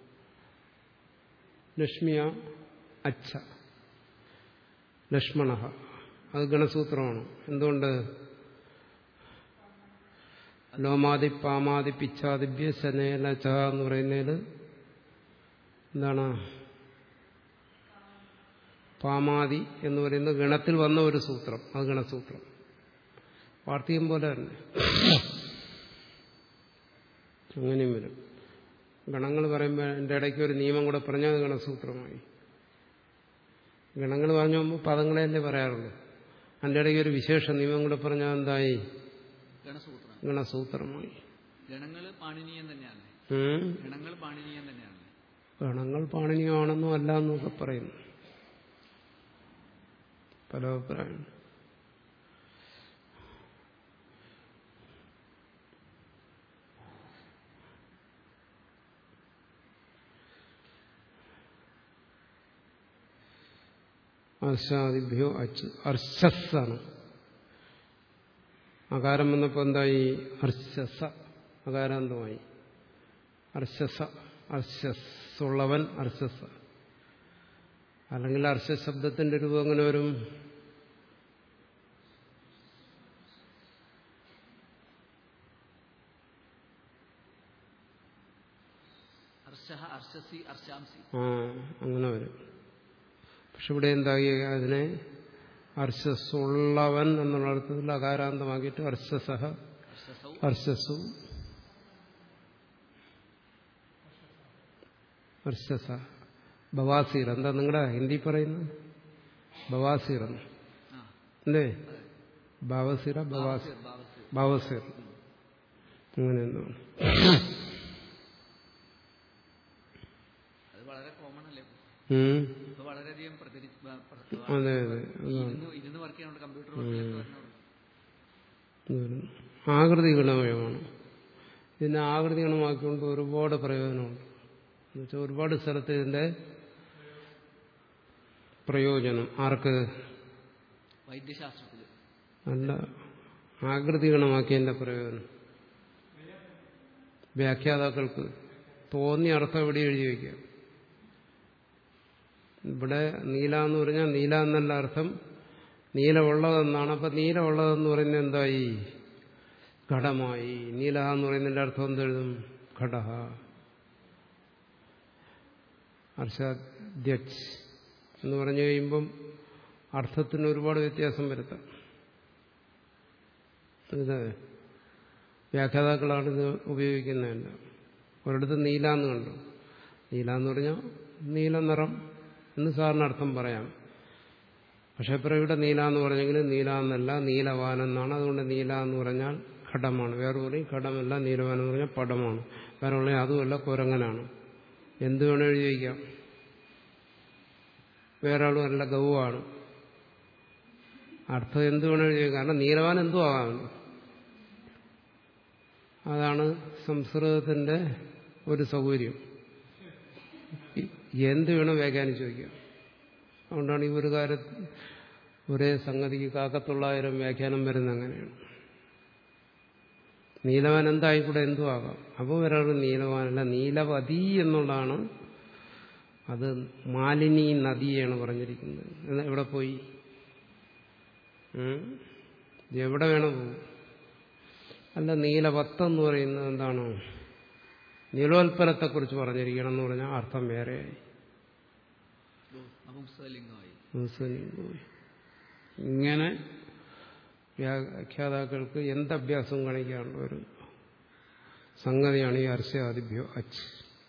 [SPEAKER 1] ലക്ഷ്മിയ അച്ഛ ലക്ഷ്മണ അത് ഗണസൂത്രമാണ് എന്തുകൊണ്ട് ലോമാതി പാമാതി പിച്ചാദിഭ്യ ശനേല ച എന്ന് പറയുന്നതിൽ എന്താണ് പാമാതി എന്ന് പറയുന്ന ഗണത്തിൽ വന്ന ഒരു സൂത്രം അത് ഗണസൂത്രം വാർത്തകം പോലെ തന്നെ അങ്ങനെയും വരും ഗണങ്ങൾ പറയുമ്പോൾ എൻ്റെ ഇടയ്ക്ക് ഒരു നിയമം കൂടെ പറഞ്ഞാൽ അത് ഗണസൂത്രമായി ഗണങ്ങൾ പറഞ്ഞു പോകുമ്പോൾ പദങ്ങളെയല്ലേ പറയാറുള്ളൂ അതിൻ്റെ ഇടയ്ക്ക് ഒരു വിശേഷ നിയമം കൂടെ പറഞ്ഞാൽ എന്തായി
[SPEAKER 2] ഗണസൂത്രം
[SPEAKER 1] ഗണസൂത്രമായി
[SPEAKER 2] ഗണങ്ങൾ പാണിനീയം തന്നെയാണ്
[SPEAKER 1] ഉം.
[SPEAKER 2] ഗണങ്ങൾ പാണിനീയം തന്നെയാണ്
[SPEAKER 1] ഗണങ്ങൾ പാണിനിയാണെന്നും അല്ല എന്നൊക്കെ പറയുന്നു പല അഭിപ്രായം അർഷാദിഭ്യോ അച്ച് അർശസ്സാണ് അകാരം വന്നപ്പോൾ എന്തായി അർശസ അകാരാന്തമായി അർശസ അർശസ്സുള്ളവൻ അർശസ അല്ലെങ്കിൽ അർശ ശബ്ദത്തിന്റെ രൂപം എങ്ങനെ വരും
[SPEAKER 2] അർഷഹ അർഷസി അർഷാംസി
[SPEAKER 1] ആ അങ്ങനെ വരും പക്ഷെ ഇവിടെ എന്താക്കി അതിനെ അർശസ്സുള്ളവൻ എന്നുള്ള അർത്ഥത്തിൽ അകാരാന്തമാക്കിയിട്ട് അർശസഹ
[SPEAKER 2] അർഷസൗ
[SPEAKER 1] അർശസു അർശസ ബവാസീർ എന്താ നിങ്ങളുടെ ഹിന്ദി പറയുന്നത് ബവാസീർ എന്ന്
[SPEAKER 2] ആ
[SPEAKER 1] അല്ലേ ബാവസീറ ബവാസീർ
[SPEAKER 2] ഭാവസ്
[SPEAKER 1] ബാവസീർ അങ്ങനെ എന്തോ
[SPEAKER 2] അത് വളരെ കോമൺ അല്ലേ
[SPEAKER 1] ഉം.
[SPEAKER 2] ഇപ്പൊ വളരെയധികം പ്രചരി പ- പ്ര-
[SPEAKER 1] അതെ അതെ അതാണ്
[SPEAKER 2] ഇരുന്ന് ഇരുന്ന് വർക്ക് ചെയ്യാനുള്ള കമ്പ്യൂട്ടർ വർക്കിലൊക്കെ വരുന്നുണ്ട്
[SPEAKER 1] ഇത് വരുന്നു. ആകൃതി ഗുണമയമാണ് ഇതിനെ ആകൃതി ഗുണമാക്കിക്കൊണ്ട് ഒരുപാട് പ്രയോജനമുണ്ട് എന്നുവെച്ചാൽ ഒരുപാട് സ്ഥലത്ത് ഇതിന്റെ പ്രയോജനം ആർക്ക്
[SPEAKER 2] വൈദ്യശാസ്ത്രത്തിൽ
[SPEAKER 1] അല്ല ആകൃതി ഗുണമാക്കിയതിന്റെ പ്രയോജനം വ്യാഖ്യാതാക്കൾക്ക് തോന്നിയ അർത്ഥം എവിടെ എഴുതി വയ്ക്കാം ഇവിടെ നീല എന്ന് പറഞ്ഞാൽ നീല എന്നല്ല അർത്ഥം നീല ഉള്ളതെന്നാണ് അപ്പൊ നീല ഉള്ളതെന്ന് പറയുന്നത് എന്തായി ഘടമായി നീല എന്ന് പറയുന്നതിന്റെ അർത്ഥം എന്തെഴുതും ഘടഹ അർഷാദ്യച്ച് എന്ന് പറഞ്ഞു കഴിയുമ്പം അർത്ഥത്തിന് ഒരുപാട് വ്യത്യാസം വരുത്താം ഇത് വ്യാഖ്യാതാക്കളാണ് ഇത് ഉപയോഗിക്കുന്നതല്ല ഒരിടത്ത് നീല എന്ന് കണ്ടു നീല എന്ന് പറഞ്ഞാൽ നീല നിറം എന്ന് സാറിന് അർത്ഥം പറയാം പക്ഷെ ഇപ്പം ഇവിടെ നീല എന്ന് പറഞ്ഞെങ്കിൽ നീല എന്നല്ല നീലവാൻ എന്നാണ് അതുകൊണ്ട് നീല എന്ന് പറഞ്ഞാൽ ഘടമാണ് വേറെ പറയും ഘടമല്ല നീലവാൻ എന്ന് പറഞ്ഞാൽ പടമാണ് വേറെ ഉള്ള അതുമല്ല കുരങ്ങനാണ് എന്ത് വേണം എഴുതി വയ്ക്കാം വേറെ ആളും അല്ല ഗൗവാണ് അർത്ഥം എന്ത് വേണം എഴുതി വയ്ക്കാം കാരണം നീലവാൻ എന്തും ആകാമല്ലോ അതാണ് സംസ്കൃതത്തിന്റെ ഒരു സൗകര്യം എന്ത് വേണം വ്യാഖ്യാനിച്ചു വയ്ക്കാം അതുകൊണ്ടാണ് ഈ ഒരു കാലത്ത് ഒരേ സംഗതിക്ക് കാക്കത്തൊള്ളായിരം വ്യാഖ്യാനം വരുന്നത് അങ്ങനെയാണ് നീലവാൻ എന്തായിക്കൂടെ എന്തും ആകാം അപ്പോൾ ഒരാൾ നീലവാനല്ല നീലവതി എന്നുള്ളതാണ് അത് മാലിനി നദിയാണ് പറഞ്ഞിരിക്കുന്നത് എന്നാ എവിടെ പോയി ഉം? ഇത് എവിടെ വേണം പോകും അല്ല നീലവത്ത് എന്ന് പറയുന്നത് എന്താണ് നീലോത്പലത്തെക്കുറിച്ച് പറഞ്ഞിരിക്കണം എന്ന് പറഞ്ഞാൽ അർത്ഥം വേറെയായി
[SPEAKER 2] അപുംസലിംഗമായി
[SPEAKER 1] മുസ്ലിം പോയി ഇങ്ങനെ വ്യാഖ്യാതാക്കൾക്ക് എന്തഭ്യാസവും കാണിക്കാനുള്ള ഒരു സംഗതിയാണ് ഈ അർശ്യാദിഭ്യോ അച്ച്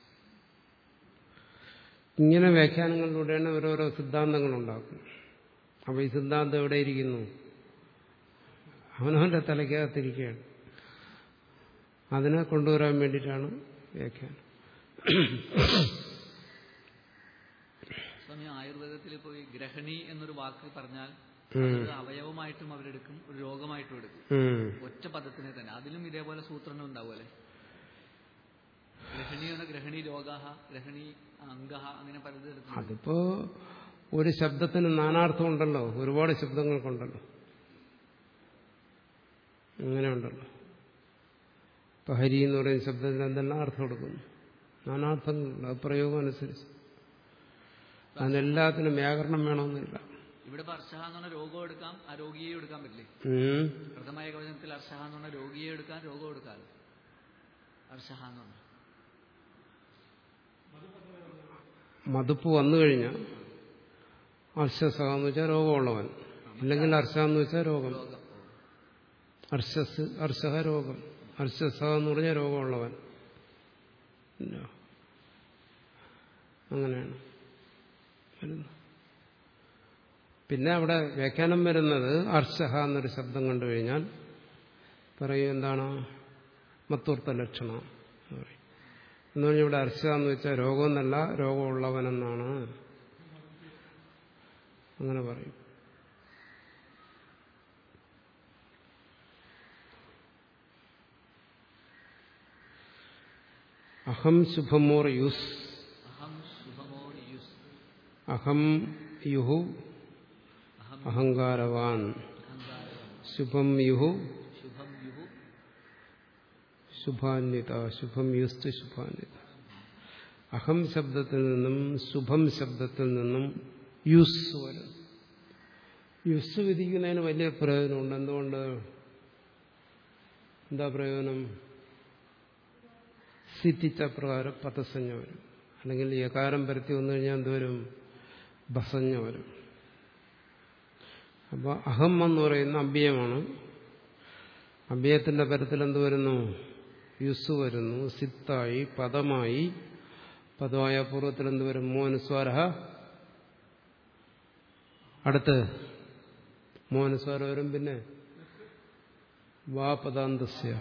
[SPEAKER 1] ഇങ്ങനെ വ്യാഖ്യാനങ്ങളിലൂടെയാണ് ഓരോരോ സിദ്ധാന്തങ്ങൾ ഉണ്ടാക്കുന്നത് അപ്പൊ ഈ സിദ്ധാന്തം എവിടെ ഇരിക്കുന്നു അവനവന്റെ തലയ്ക്കകത്തിരിക്കുകയാണ് അതിനെ കൊണ്ടുവരാൻ വേണ്ടിയിട്ടാണ് വ്യാഖ്യാനം
[SPEAKER 2] സ്വാമി ആയുർവേദത്തിൽ ഇപ്പോൾ ഈ ഗ്രഹണി എന്നൊരു വാക്ക് പറഞ്ഞാൽ
[SPEAKER 1] ഉം.
[SPEAKER 2] അതൊരു അവയവമായിട്ടും അവരെടുക്കും ഒരു രോഗമായിട്ടും എടുക്കും
[SPEAKER 1] ഉം.
[SPEAKER 2] ഒറ്റ പദത്തിനെ തന്നെ അതിലും ഇതേപോലെ സൂത്രങ്ങൾ ഉണ്ടാവുമല്ലേ ഗ്രഹണി എന്ന ഗ്രഹണി രോഗാഹ ഗ്രഹണി അംഗഹ അങ്ങനെ പലതും എടുക്കും
[SPEAKER 1] അതിപ്പോ ഒരു ശബ്ദത്തിന് നാനാർത്ഥം ഉണ്ടല്ലോ ഒരുപാട് ശബ്ദങ്ങൾക്കുണ്ടല്ലോ അങ്ങനെ ഉണ്ടല്ലോ ഇപ്പൊ ഹരി എന്ന് പറയുന്ന ശബ്ദത്തിന് എന്തെല്ലാം അർത്ഥം കൊടുക്കുന്നു നാനാർത്ഥങ്ങളുണ്ട് അത് പ്രയോഗം അനുസരിച്ച് അതിനെല്ലാത്തിനും വ്യാകരണം വേണമെന്നില്ല
[SPEAKER 2] ഇവിടെ ഇപ്പൊ അർഷഹ എന്ന് പറഞ്ഞ രോഗം എടുക്കാം ആ രോഗിയെ എടുക്കാൻ പറ്റില്ലേ
[SPEAKER 1] ഉം.
[SPEAKER 2] പ്രഥമായ കവചനത്തിൽ അർഷഹ എന്ന് പറഞ്ഞ രോഗിയെ എടുക്കാൻ രോഗം എടുക്കാൻ അർഷഹ എന്ന് പറഞ്ഞ
[SPEAKER 1] മതുപ്പ് വന്നു കഴിഞ്ഞാൽ അർശസ എന്ന് വെച്ചാൽ രോഗമുള്ളവൻ അല്ലെങ്കിൽ അർശ എന്ന് വെച്ചാൽ രോഗം
[SPEAKER 2] രോഗം
[SPEAKER 1] അർശസ് അർശഹ രോഗം അർശസ എന്ന് പറഞ്ഞാൽ രോഗമുള്ളവൻ ഇല്ല. അങ്ങനെയാണ് വരുന്നത് പിന്നെ അവിടെ വ്യാഖ്യാനം വരുന്നത് അർശഹ എന്നൊരു ശബ്ദം കണ്ടു കഴിഞ്ഞാൽ പറയും എന്താണ് മത്തൂർത്ത ലക്ഷണം എന്ന് പറയും എന്ന് പറഞ്ഞാൽ ഇവിടെ അർശ എന്ന് വെച്ചാൽ രോഗമെന്നല്ല രോഗമുള്ളവനെന്നാണ് അങ്ങനെ പറയും അഹം ശുഭമോർ യുസ്
[SPEAKER 2] അഹം ശുഭമോ യുസ്
[SPEAKER 1] അഹം യുഹു
[SPEAKER 2] അഹം
[SPEAKER 1] അഹങ്കാരവാൻ
[SPEAKER 2] അഹങ്കാരം
[SPEAKER 1] ശുഭം യുഹു
[SPEAKER 2] ശുഭം യുഹു
[SPEAKER 1] ശുഭാന്വിത ശുഭം യുസ്തു ശുഭാന്വിത അഹം ശബ്ദത്തിൽ നിന്നും ശുഭം ശബ്ദത്തിൽ നിന്നും യുസ് വരും യുസ് വിധിക്കുന്നതിന് വലിയ പ്രയോജനമുണ്ട് എന്തുകൊണ്ട് എന്താ പ്രയോജനം സിദ്ധിച്ച പ്രകാരം പദസഞ്ജ വരും അല്ലെങ്കിൽ യകാരം പരത്തി വന്നു കഴിഞ്ഞാൽ എന്തോരും ബസഞ്ഞ വരും അപ്പോൾ അഹം എന്ന് പറയുന്ന അഭ്യയമാണ് അഭ്യയത്തിന്റെ പരത്തിൽ എന്ത് വരുന്നു യുസ് വരുന്നു സിത്തായി പദമായി പദമായ പൂർവ്വത്തിൽ എന്ത് വരും മോനുസ്വാര അടുത്ത് മോനുസ്വാരം വരും പിന്നെ വാ പദാന്തസ്യ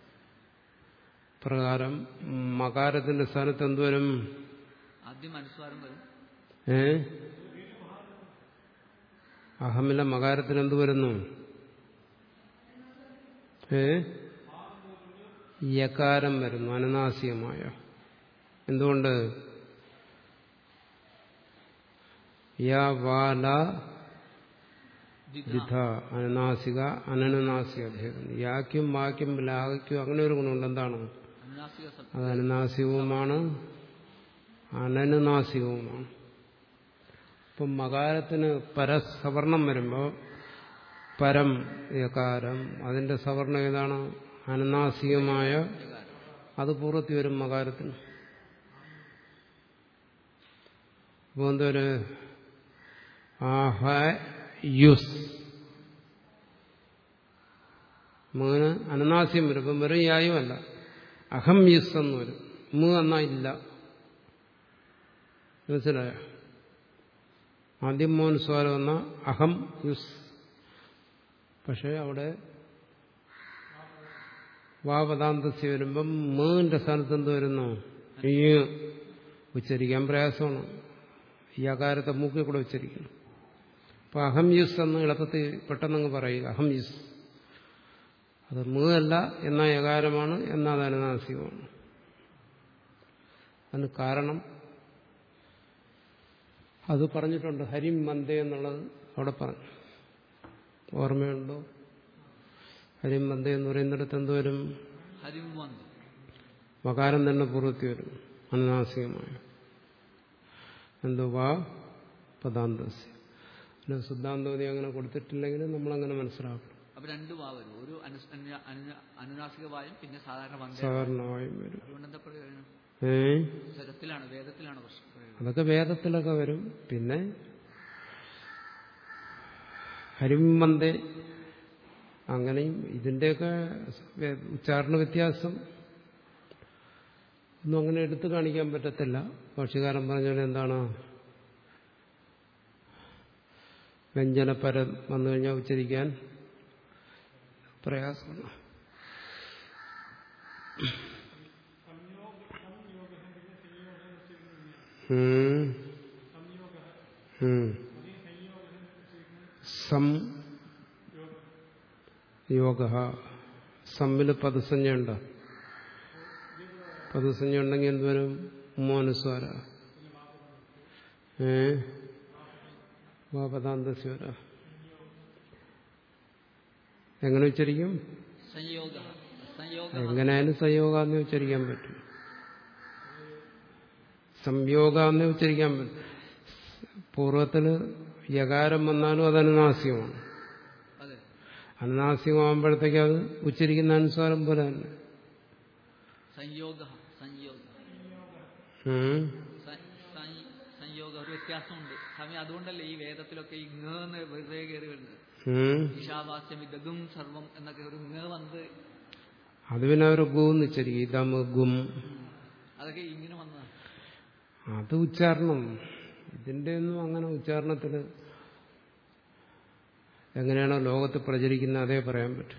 [SPEAKER 1] പ്രകാരം മകാരത്തിന്റെ സ്ഥാനത്ത് എന്തുവരും
[SPEAKER 2] ആദ്യം അനുസ്വാരം വരും
[SPEAKER 1] ഏ അഹമിലെ മകാരത്തിന് എന്ത് വരുന്നു ഏ യകാരം വരുന്നു അനനാസികമായ എന്തുകൊണ്ട് യ വാല
[SPEAKER 2] ദ്വിധ
[SPEAKER 1] ദ്വിധ അനനാസിക അനനുനാസിക ഭേദം യാക്കും വാക്യം ലാഹയ്ക്കും അങ്ങനെ ഒരു ഗുണമുണ്ട് എന്താണ്
[SPEAKER 2] അനുനാസിക ശബ്ദം
[SPEAKER 1] അത് അനുനാസികവുമാണ് അനനുനാസികവുമാണ് ഇപ്പം മകാരത്തിന് പരസവർണം വരുമ്പോൾ പരം യകാരം അതിന്റെ സവർണം ഏതാണ് അനുനാസികമായ അത് പൂർവ്വത്തിൽ വരും മകാരത്തിന് അപ്പോൾ എന്തൊരു ആഹ യുസ് മൂന്ന് അനനാസ്യം വരും ഇപ്പം വെറും യായുമല്ല അഹം യുസ് എന്ന് വരും മു എന്നാ ഇല്ല മനസ്സിലായോ ആദ്യം മോൻ സ്വാരം എന്ന അഹം യുസ് പക്ഷെ അവിടെ വാപദാന്തസ്യ വരുമ്പം മേന്റെ സ്ഥാനത്ത് എന്ത് വരുന്നു ഈ ഉച്ചരിക്കാൻ പ്രയാസമാണ് ഈ അകാരത്തെ മൂക്കിൽ കൂടെ ഉച്ചരിക്കുന്നു അപ്പൊ അഹം യുസ് എന്ന് എളുപ്പത്തിൽ പെട്ടെന്നങ്ങ് പറയുക അഹം യുസ് അത് മൂ അല്ല എന്ന യകാരമാണ് എന്നാൽ അത് അനുനാസികമാണ് അതിന് കാരണം അത് പറഞ്ഞിട്ടുണ്ട് ഹരിം മന്ദേ എന്നുള്ളത് അവിടെ പറഞ്ഞു ഓർമ്മയുണ്ടോ ഹരിം മന്ദേ എന്ന് പറയുന്നിടത്ത് എന്തുവരും
[SPEAKER 2] ഹരിം വന്നു
[SPEAKER 1] മകാരം തന്നെ പൂർവ്വത്തി വരും അനുനാസികമായ എന്തോ വാ പദാന്തസ്യ പിന്നെ സിദ്ധാന്തോതി അങ്ങനെ കൊടുത്തിട്ടില്ലെങ്കിൽ നമ്മളങ്ങനെ മനസ്സിലാക്കണം
[SPEAKER 2] അപ്പൊ രണ്ട് വാ വരും ഒരു അനുസ്- അനു- അനു- അനുനാസിക വായും പിന്നെ സാധാരണ വന്ധ്യ
[SPEAKER 1] സാധാരണമായും വരും
[SPEAKER 2] അതുകൊണ്ട് എന്താ പ്രയോജനം
[SPEAKER 1] ഏ
[SPEAKER 2] സ്വരത്തിലാണ് വേദത്തിലാണ് പ്രശ്നം പ്രയോജനം
[SPEAKER 1] അതൊക്കെ വേദത്തിലൊക്കെ വരും പിന്നെ ഹരിമന്ദേ അങ്ങനെയും ഇതിൻ്റെയൊക്കെ വേ- ഉച്ചാരണ വ്യത്യാസം ഒന്നും അങ്ങനെ എടുത്തു കാണിക്കാൻ പറ്റത്തില്ല ഭാഷകാരൻ പറഞ്ഞാൽ എന്താണ് വ്യഞ്ജനപരം വന്നു കഴിഞ്ഞാൽ ഉച്ചരിക്കാൻ പ്രയാസമാണ് ഉം. ഉം. സം യോഗ സമ്മില് പദസഞ്ജയുണ്ടോ പദസഞ്ജ ഉണ്ടെങ്കിൽ എന്തുവരും മോനുസ്വാര ഏ വാപദാന്തസ്വര എങ്ങനെ ഉച്ചരിക്കും
[SPEAKER 2] സംയോഗ സംയോഗ
[SPEAKER 1] എങ്ങനെയായാലും സംയോഗാന്ന് ഉച്ചരിക്കാൻ പറ്റും സംയോഗാന്ന് ഉച്ചരിക്കാൻ പറ്റും പൂർവ്വത്തില് യകാരം വന്നാലും അത് അനുനാസികമാണ്
[SPEAKER 2] അതെ
[SPEAKER 1] അനുനാസികമാകുമ്പോഴത്തേക്ക് അത് ഉച്ചരിക്കുന്ന അനുസ്വാരം പോലെ തന്നെ
[SPEAKER 2] സംയോഗ സംയോഗ
[SPEAKER 1] ഉം.
[SPEAKER 2] സ- സ- സംയോഗ ഒരു വ്യത്യാസമുണ്ട് സ്വാമി അതുകൊണ്ടല്ലേ ഈ വേദത്തിലൊക്കെ ഈ ങ എന്ന് വെറുതെ കയറി വരുന്നത്
[SPEAKER 1] ഉം.
[SPEAKER 2] ഈശാവാസ്യം ഇതകും സർവം എന്നൊക്കെ ഒരു ങ വന്ന്
[SPEAKER 1] അത് പിന്നെ അവർ ഗുന്ന് ഉച്ചരിക്കും ഇതം ഗും
[SPEAKER 2] അതൊക്കെ ഇങ്ങനെ വന്നതാണ്
[SPEAKER 1] അത് ഉച്ചാരണം ഇതിന്റെ ഒന്നും അങ്ങനെ ഉച്ചാരണത്തിൽ എങ്ങനെയാണോ ലോകത്ത് പ്രചരിക്കുന്നത് അതേ പറയാൻ പറ്റും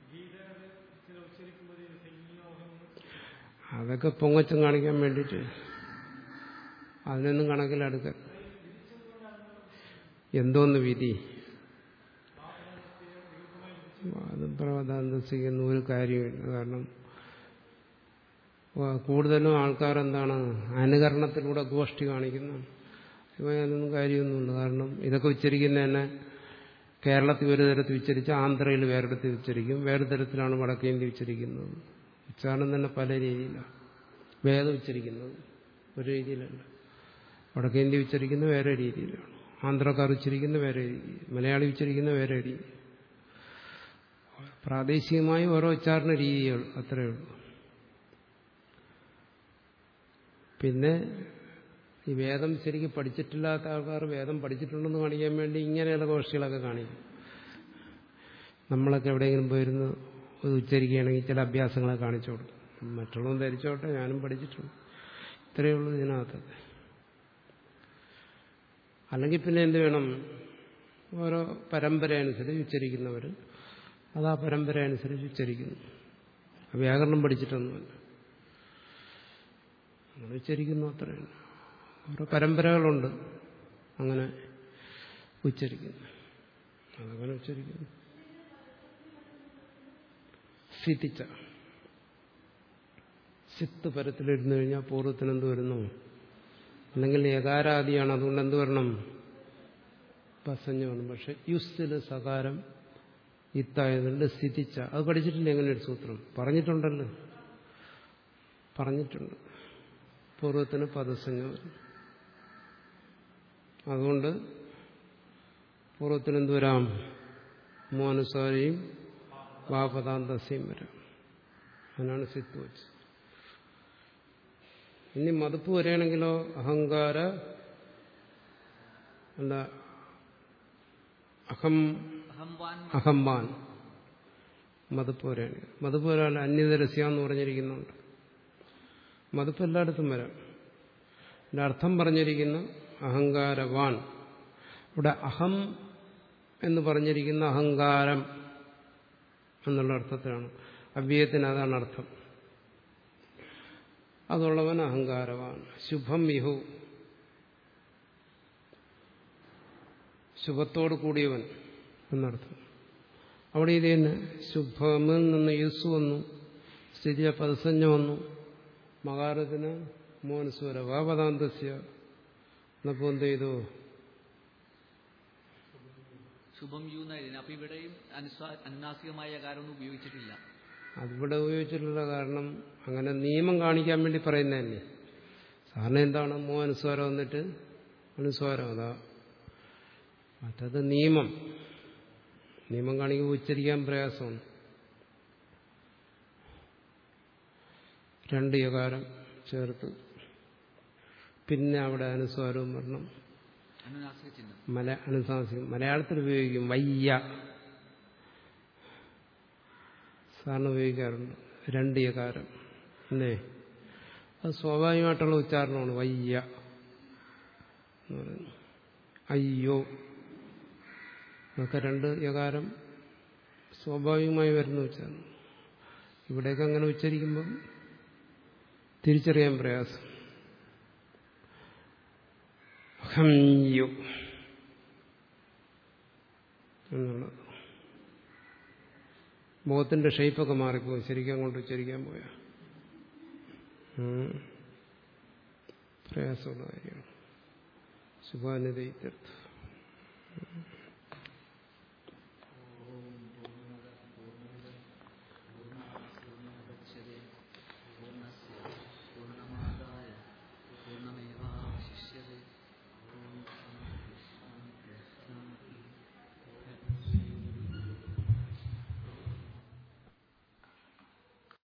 [SPEAKER 1] അതൊക്കെ പൊങ്ങച്ചം കാണിക്കാൻ വേണ്ടിയിട്ട് അതിനൊന്നും കണക്കിലെടുക്ക എന്തോന്ന് വിധി അത് പ്രവധാന്തസിക്കുന്ന ഒരു കാര്യമില്ല കാരണം വ- കൂടുതലും ആൾക്കാർ എന്താണ് അനുകരണത്തിലൂടെ ഗോഷ്ഠി കാണിക്കുന്നു ഇപ്പൊ അതിനൊന്നും കാര്യമൊന്നുമില്ല കാരണം ഇതൊക്കെ ഉച്ചരിക്കുന്ന തന്നെ കേരളത്തിൽ ഒരു തരത്തിൽ ഉച്ചരിച്ച് ആന്ധ്രയിൽ വേറെ തരത്തിൽ ഉച്ചരിക്കും വേറെ തരത്തിലാണ് വടക്കേന്ത്യ ഉച്ചരിക്കുന്നത് ഉച്ചാരണം തന്നെ പല രീതിയിലാണ് വേദം ഉച്ചരിക്കുന്നത് ഒരു രീതിയിലല്ല വടക്കേന്ത്യ ഉച്ചരിക്കുന്ന വേറെ രീതിയിലാണ് ആന്ധ്രക്കാർ ഉച്ചരിക്കുന്ന വേറെ രീതി മലയാളി ഉച്ചരിക്കുന്ന വേറെ രീതി പ്രാദേശികമായി ഓരോ ഉച്ചാരണ രീതികൾ അത്രയേ ഉള്ളൂ പിന്നെ ഈ വേദം ശരിക്കും പഠിച്ചിട്ടില്ലാത്ത ആൾക്കാർ വേദം പഠിച്ചിട്ടുണ്ടെന്ന് കാണിക്കാൻ വേണ്ടി ഇങ്ങനെയുള്ള ഗോഷ്ഠികളൊക്കെ കാണിക്കും നമ്മളൊക്കെ എവിടെയെങ്കിലും പോയിരുന്ന് ഇത് ഉച്ചരിക്കുകയാണെങ്കിൽ ചില അഭ്യാസങ്ങളെ കാണിച്ചു കൊടുക്കും മറ്റുള്ളവൻ ധരിച്ചോട്ടെ ഞാനും പഠിച്ചിട്ടുണ്ട് ഇത്രയേ ഉള്ളൂ ഇതിനകത്തൊക്കെ അല്ലെങ്കിൽ പിന്നെ എന്ത് വേണം ഓരോ പരമ്പര അനുസരിച്ച് ഉച്ചരിക്കുന്നവർ അത് ആ പരമ്പര അനുസരിച്ച് ഉച്ചരിക്കുന്നു വ്യാകരണം പഠിച്ചിട്ടൊന്നുമല്ല അങ്ങനെ ഉച്ചരിക്കുന്നു അത്രയാണ് ഓരോ പരമ്പരകളുണ്ട് അങ്ങനെ ഉച്ചരിക്കുന്നു അതങ്ങനെ ഉച്ചരിക്കുന്നു സിത്തിച്ച സിത്ത് പരത്തിലിരുന്നു കഴിഞ്ഞാൽ പൂർവ്വത്തിന് എന്ത് വരുന്നു അല്ലെങ്കിൽ ഏകാരാദിയാണ് അതുകൊണ്ട് എന്ത് വരണം പസഞ്ഞ വരണം പക്ഷെ യുസ്സില് സകാരം ഇത്തായതുകൊണ്ട് സ്ഥിതിച്ച അത് പഠിച്ചിട്ടില്ല എങ്ങനെ ഒരു സൂത്രം പറഞ്ഞിട്ടുണ്ടല്ലോ പറഞ്ഞിട്ടുണ്ട് പൂർവ്വത്തിന് പദസഞ്ജ വരും അതുകൊണ്ട് പൂർവ്വത്തിന് എന്ത് വരാം മോനുസാരിയും വാപദാന്തസ്യം വരാം അതിനാണ് സിത്ത് വെച്ച് ഇനി മതുപ്പ് വരികയാണെങ്കിലോ അഹങ്കാര അല്ല അഹം
[SPEAKER 2] അഹംവാൻ
[SPEAKER 1] അഹംവാൻ മതുപ്പ് വരികയാണ് മതുപ്പ് വരാൻ അന്യതരസ്യ എന്ന് പറഞ്ഞിരിക്കുന്നുണ്ട് മതുപ്പ് എല്ലായിടത്തും വരാം ഇതിന്റെ അർത്ഥം പറഞ്ഞിരിക്കുന്ന അഹങ്കാരവാൻ ഇവിടെ അഹം എന്ന് പറഞ്ഞിരിക്കുന്ന അഹങ്കാരം എന്നുള്ള അർത്ഥത്തിലാണ് അവ്യയത്തിന് അതാണ് അർത്ഥം അതുള്ളവൻ അഹങ്കാരവാൻ ശുഭം യഹു ശുഭത്തോട് കൂടിയവൻ എന്നർത്ഥം അവിടെ ഇത് തന്നെ ശുഭമിൽ നിന്ന് യുസ് വന്നു സ്ഥിതിയ പദസഞ്ജ വന്നു മകാരത്തിന് മോനസ്വര വാപദാന്തസ്യ എന്നപ്പോ എന്ത് ചെയ്തു
[SPEAKER 2] ശുഭം യു എന്നായിരുന്നു അപ്പൊ ഇവിടെയും അനുസ്വാ- അനുനാസികമായ കാരമൊന്നും ഉപയോഗിച്ചിട്ടില്ല
[SPEAKER 1] അതിവിടെ ഉപയോഗിച്ചിട്ടുള്ള കാരണം അങ്ങനെ നിയമം കാണിക്കാൻ വേണ്ടി പറയുന്നതന്നെ സാറിന് എന്താണ് മോ അനുസ്വാരം വന്നിട്ട് അനുസ്വാരം അതാ മറ്റത് നിയമം നിയമം കാണിക്കുമ്പോൾ ഉച്ചരിക്കാൻ പ്രയാസമാണ് രണ്ട് യകാരം ചേർത്ത് പിന്നെ അവിടെ അനുസ്വാരവും വരണം
[SPEAKER 2] അനുനാസിക ചിഹ്നം
[SPEAKER 1] മല അനുസാസിക്കും മലയാളത്തിൽ ഉപയോഗിക്കും വയ്യ സാറിന് ഉപയോഗിക്കാറുണ്ട് രണ്ട് യകാരം അല്ലേ അത് സ്വാഭാവികമായിട്ടുള്ള ഉച്ചാരണമാണ് വയ്യ എന്ന് പറയുന്നത് അയ്യോ അതൊക്കെ രണ്ട് യകാരം സ്വാഭാവികമായി വരുന്ന ഉച്ചാരണം ഇവിടെയൊക്കെ അങ്ങനെ ഉച്ചരിക്കുമ്പം തിരിച്ചറിയാൻ പ്രയാസം ഹംയു എന്നുള്ളത് മുഖത്തിന്റെ ഷേപ്പൊക്കെ മാറിപ്പോയി ശരിക്കും അങ്ങോട്ട് ഉച്ചരിക്കാൻ പോയ പ്രയാസമുള്ള കാര്യമാണ് ശുഭാനിത ഇത്യർത്ഥം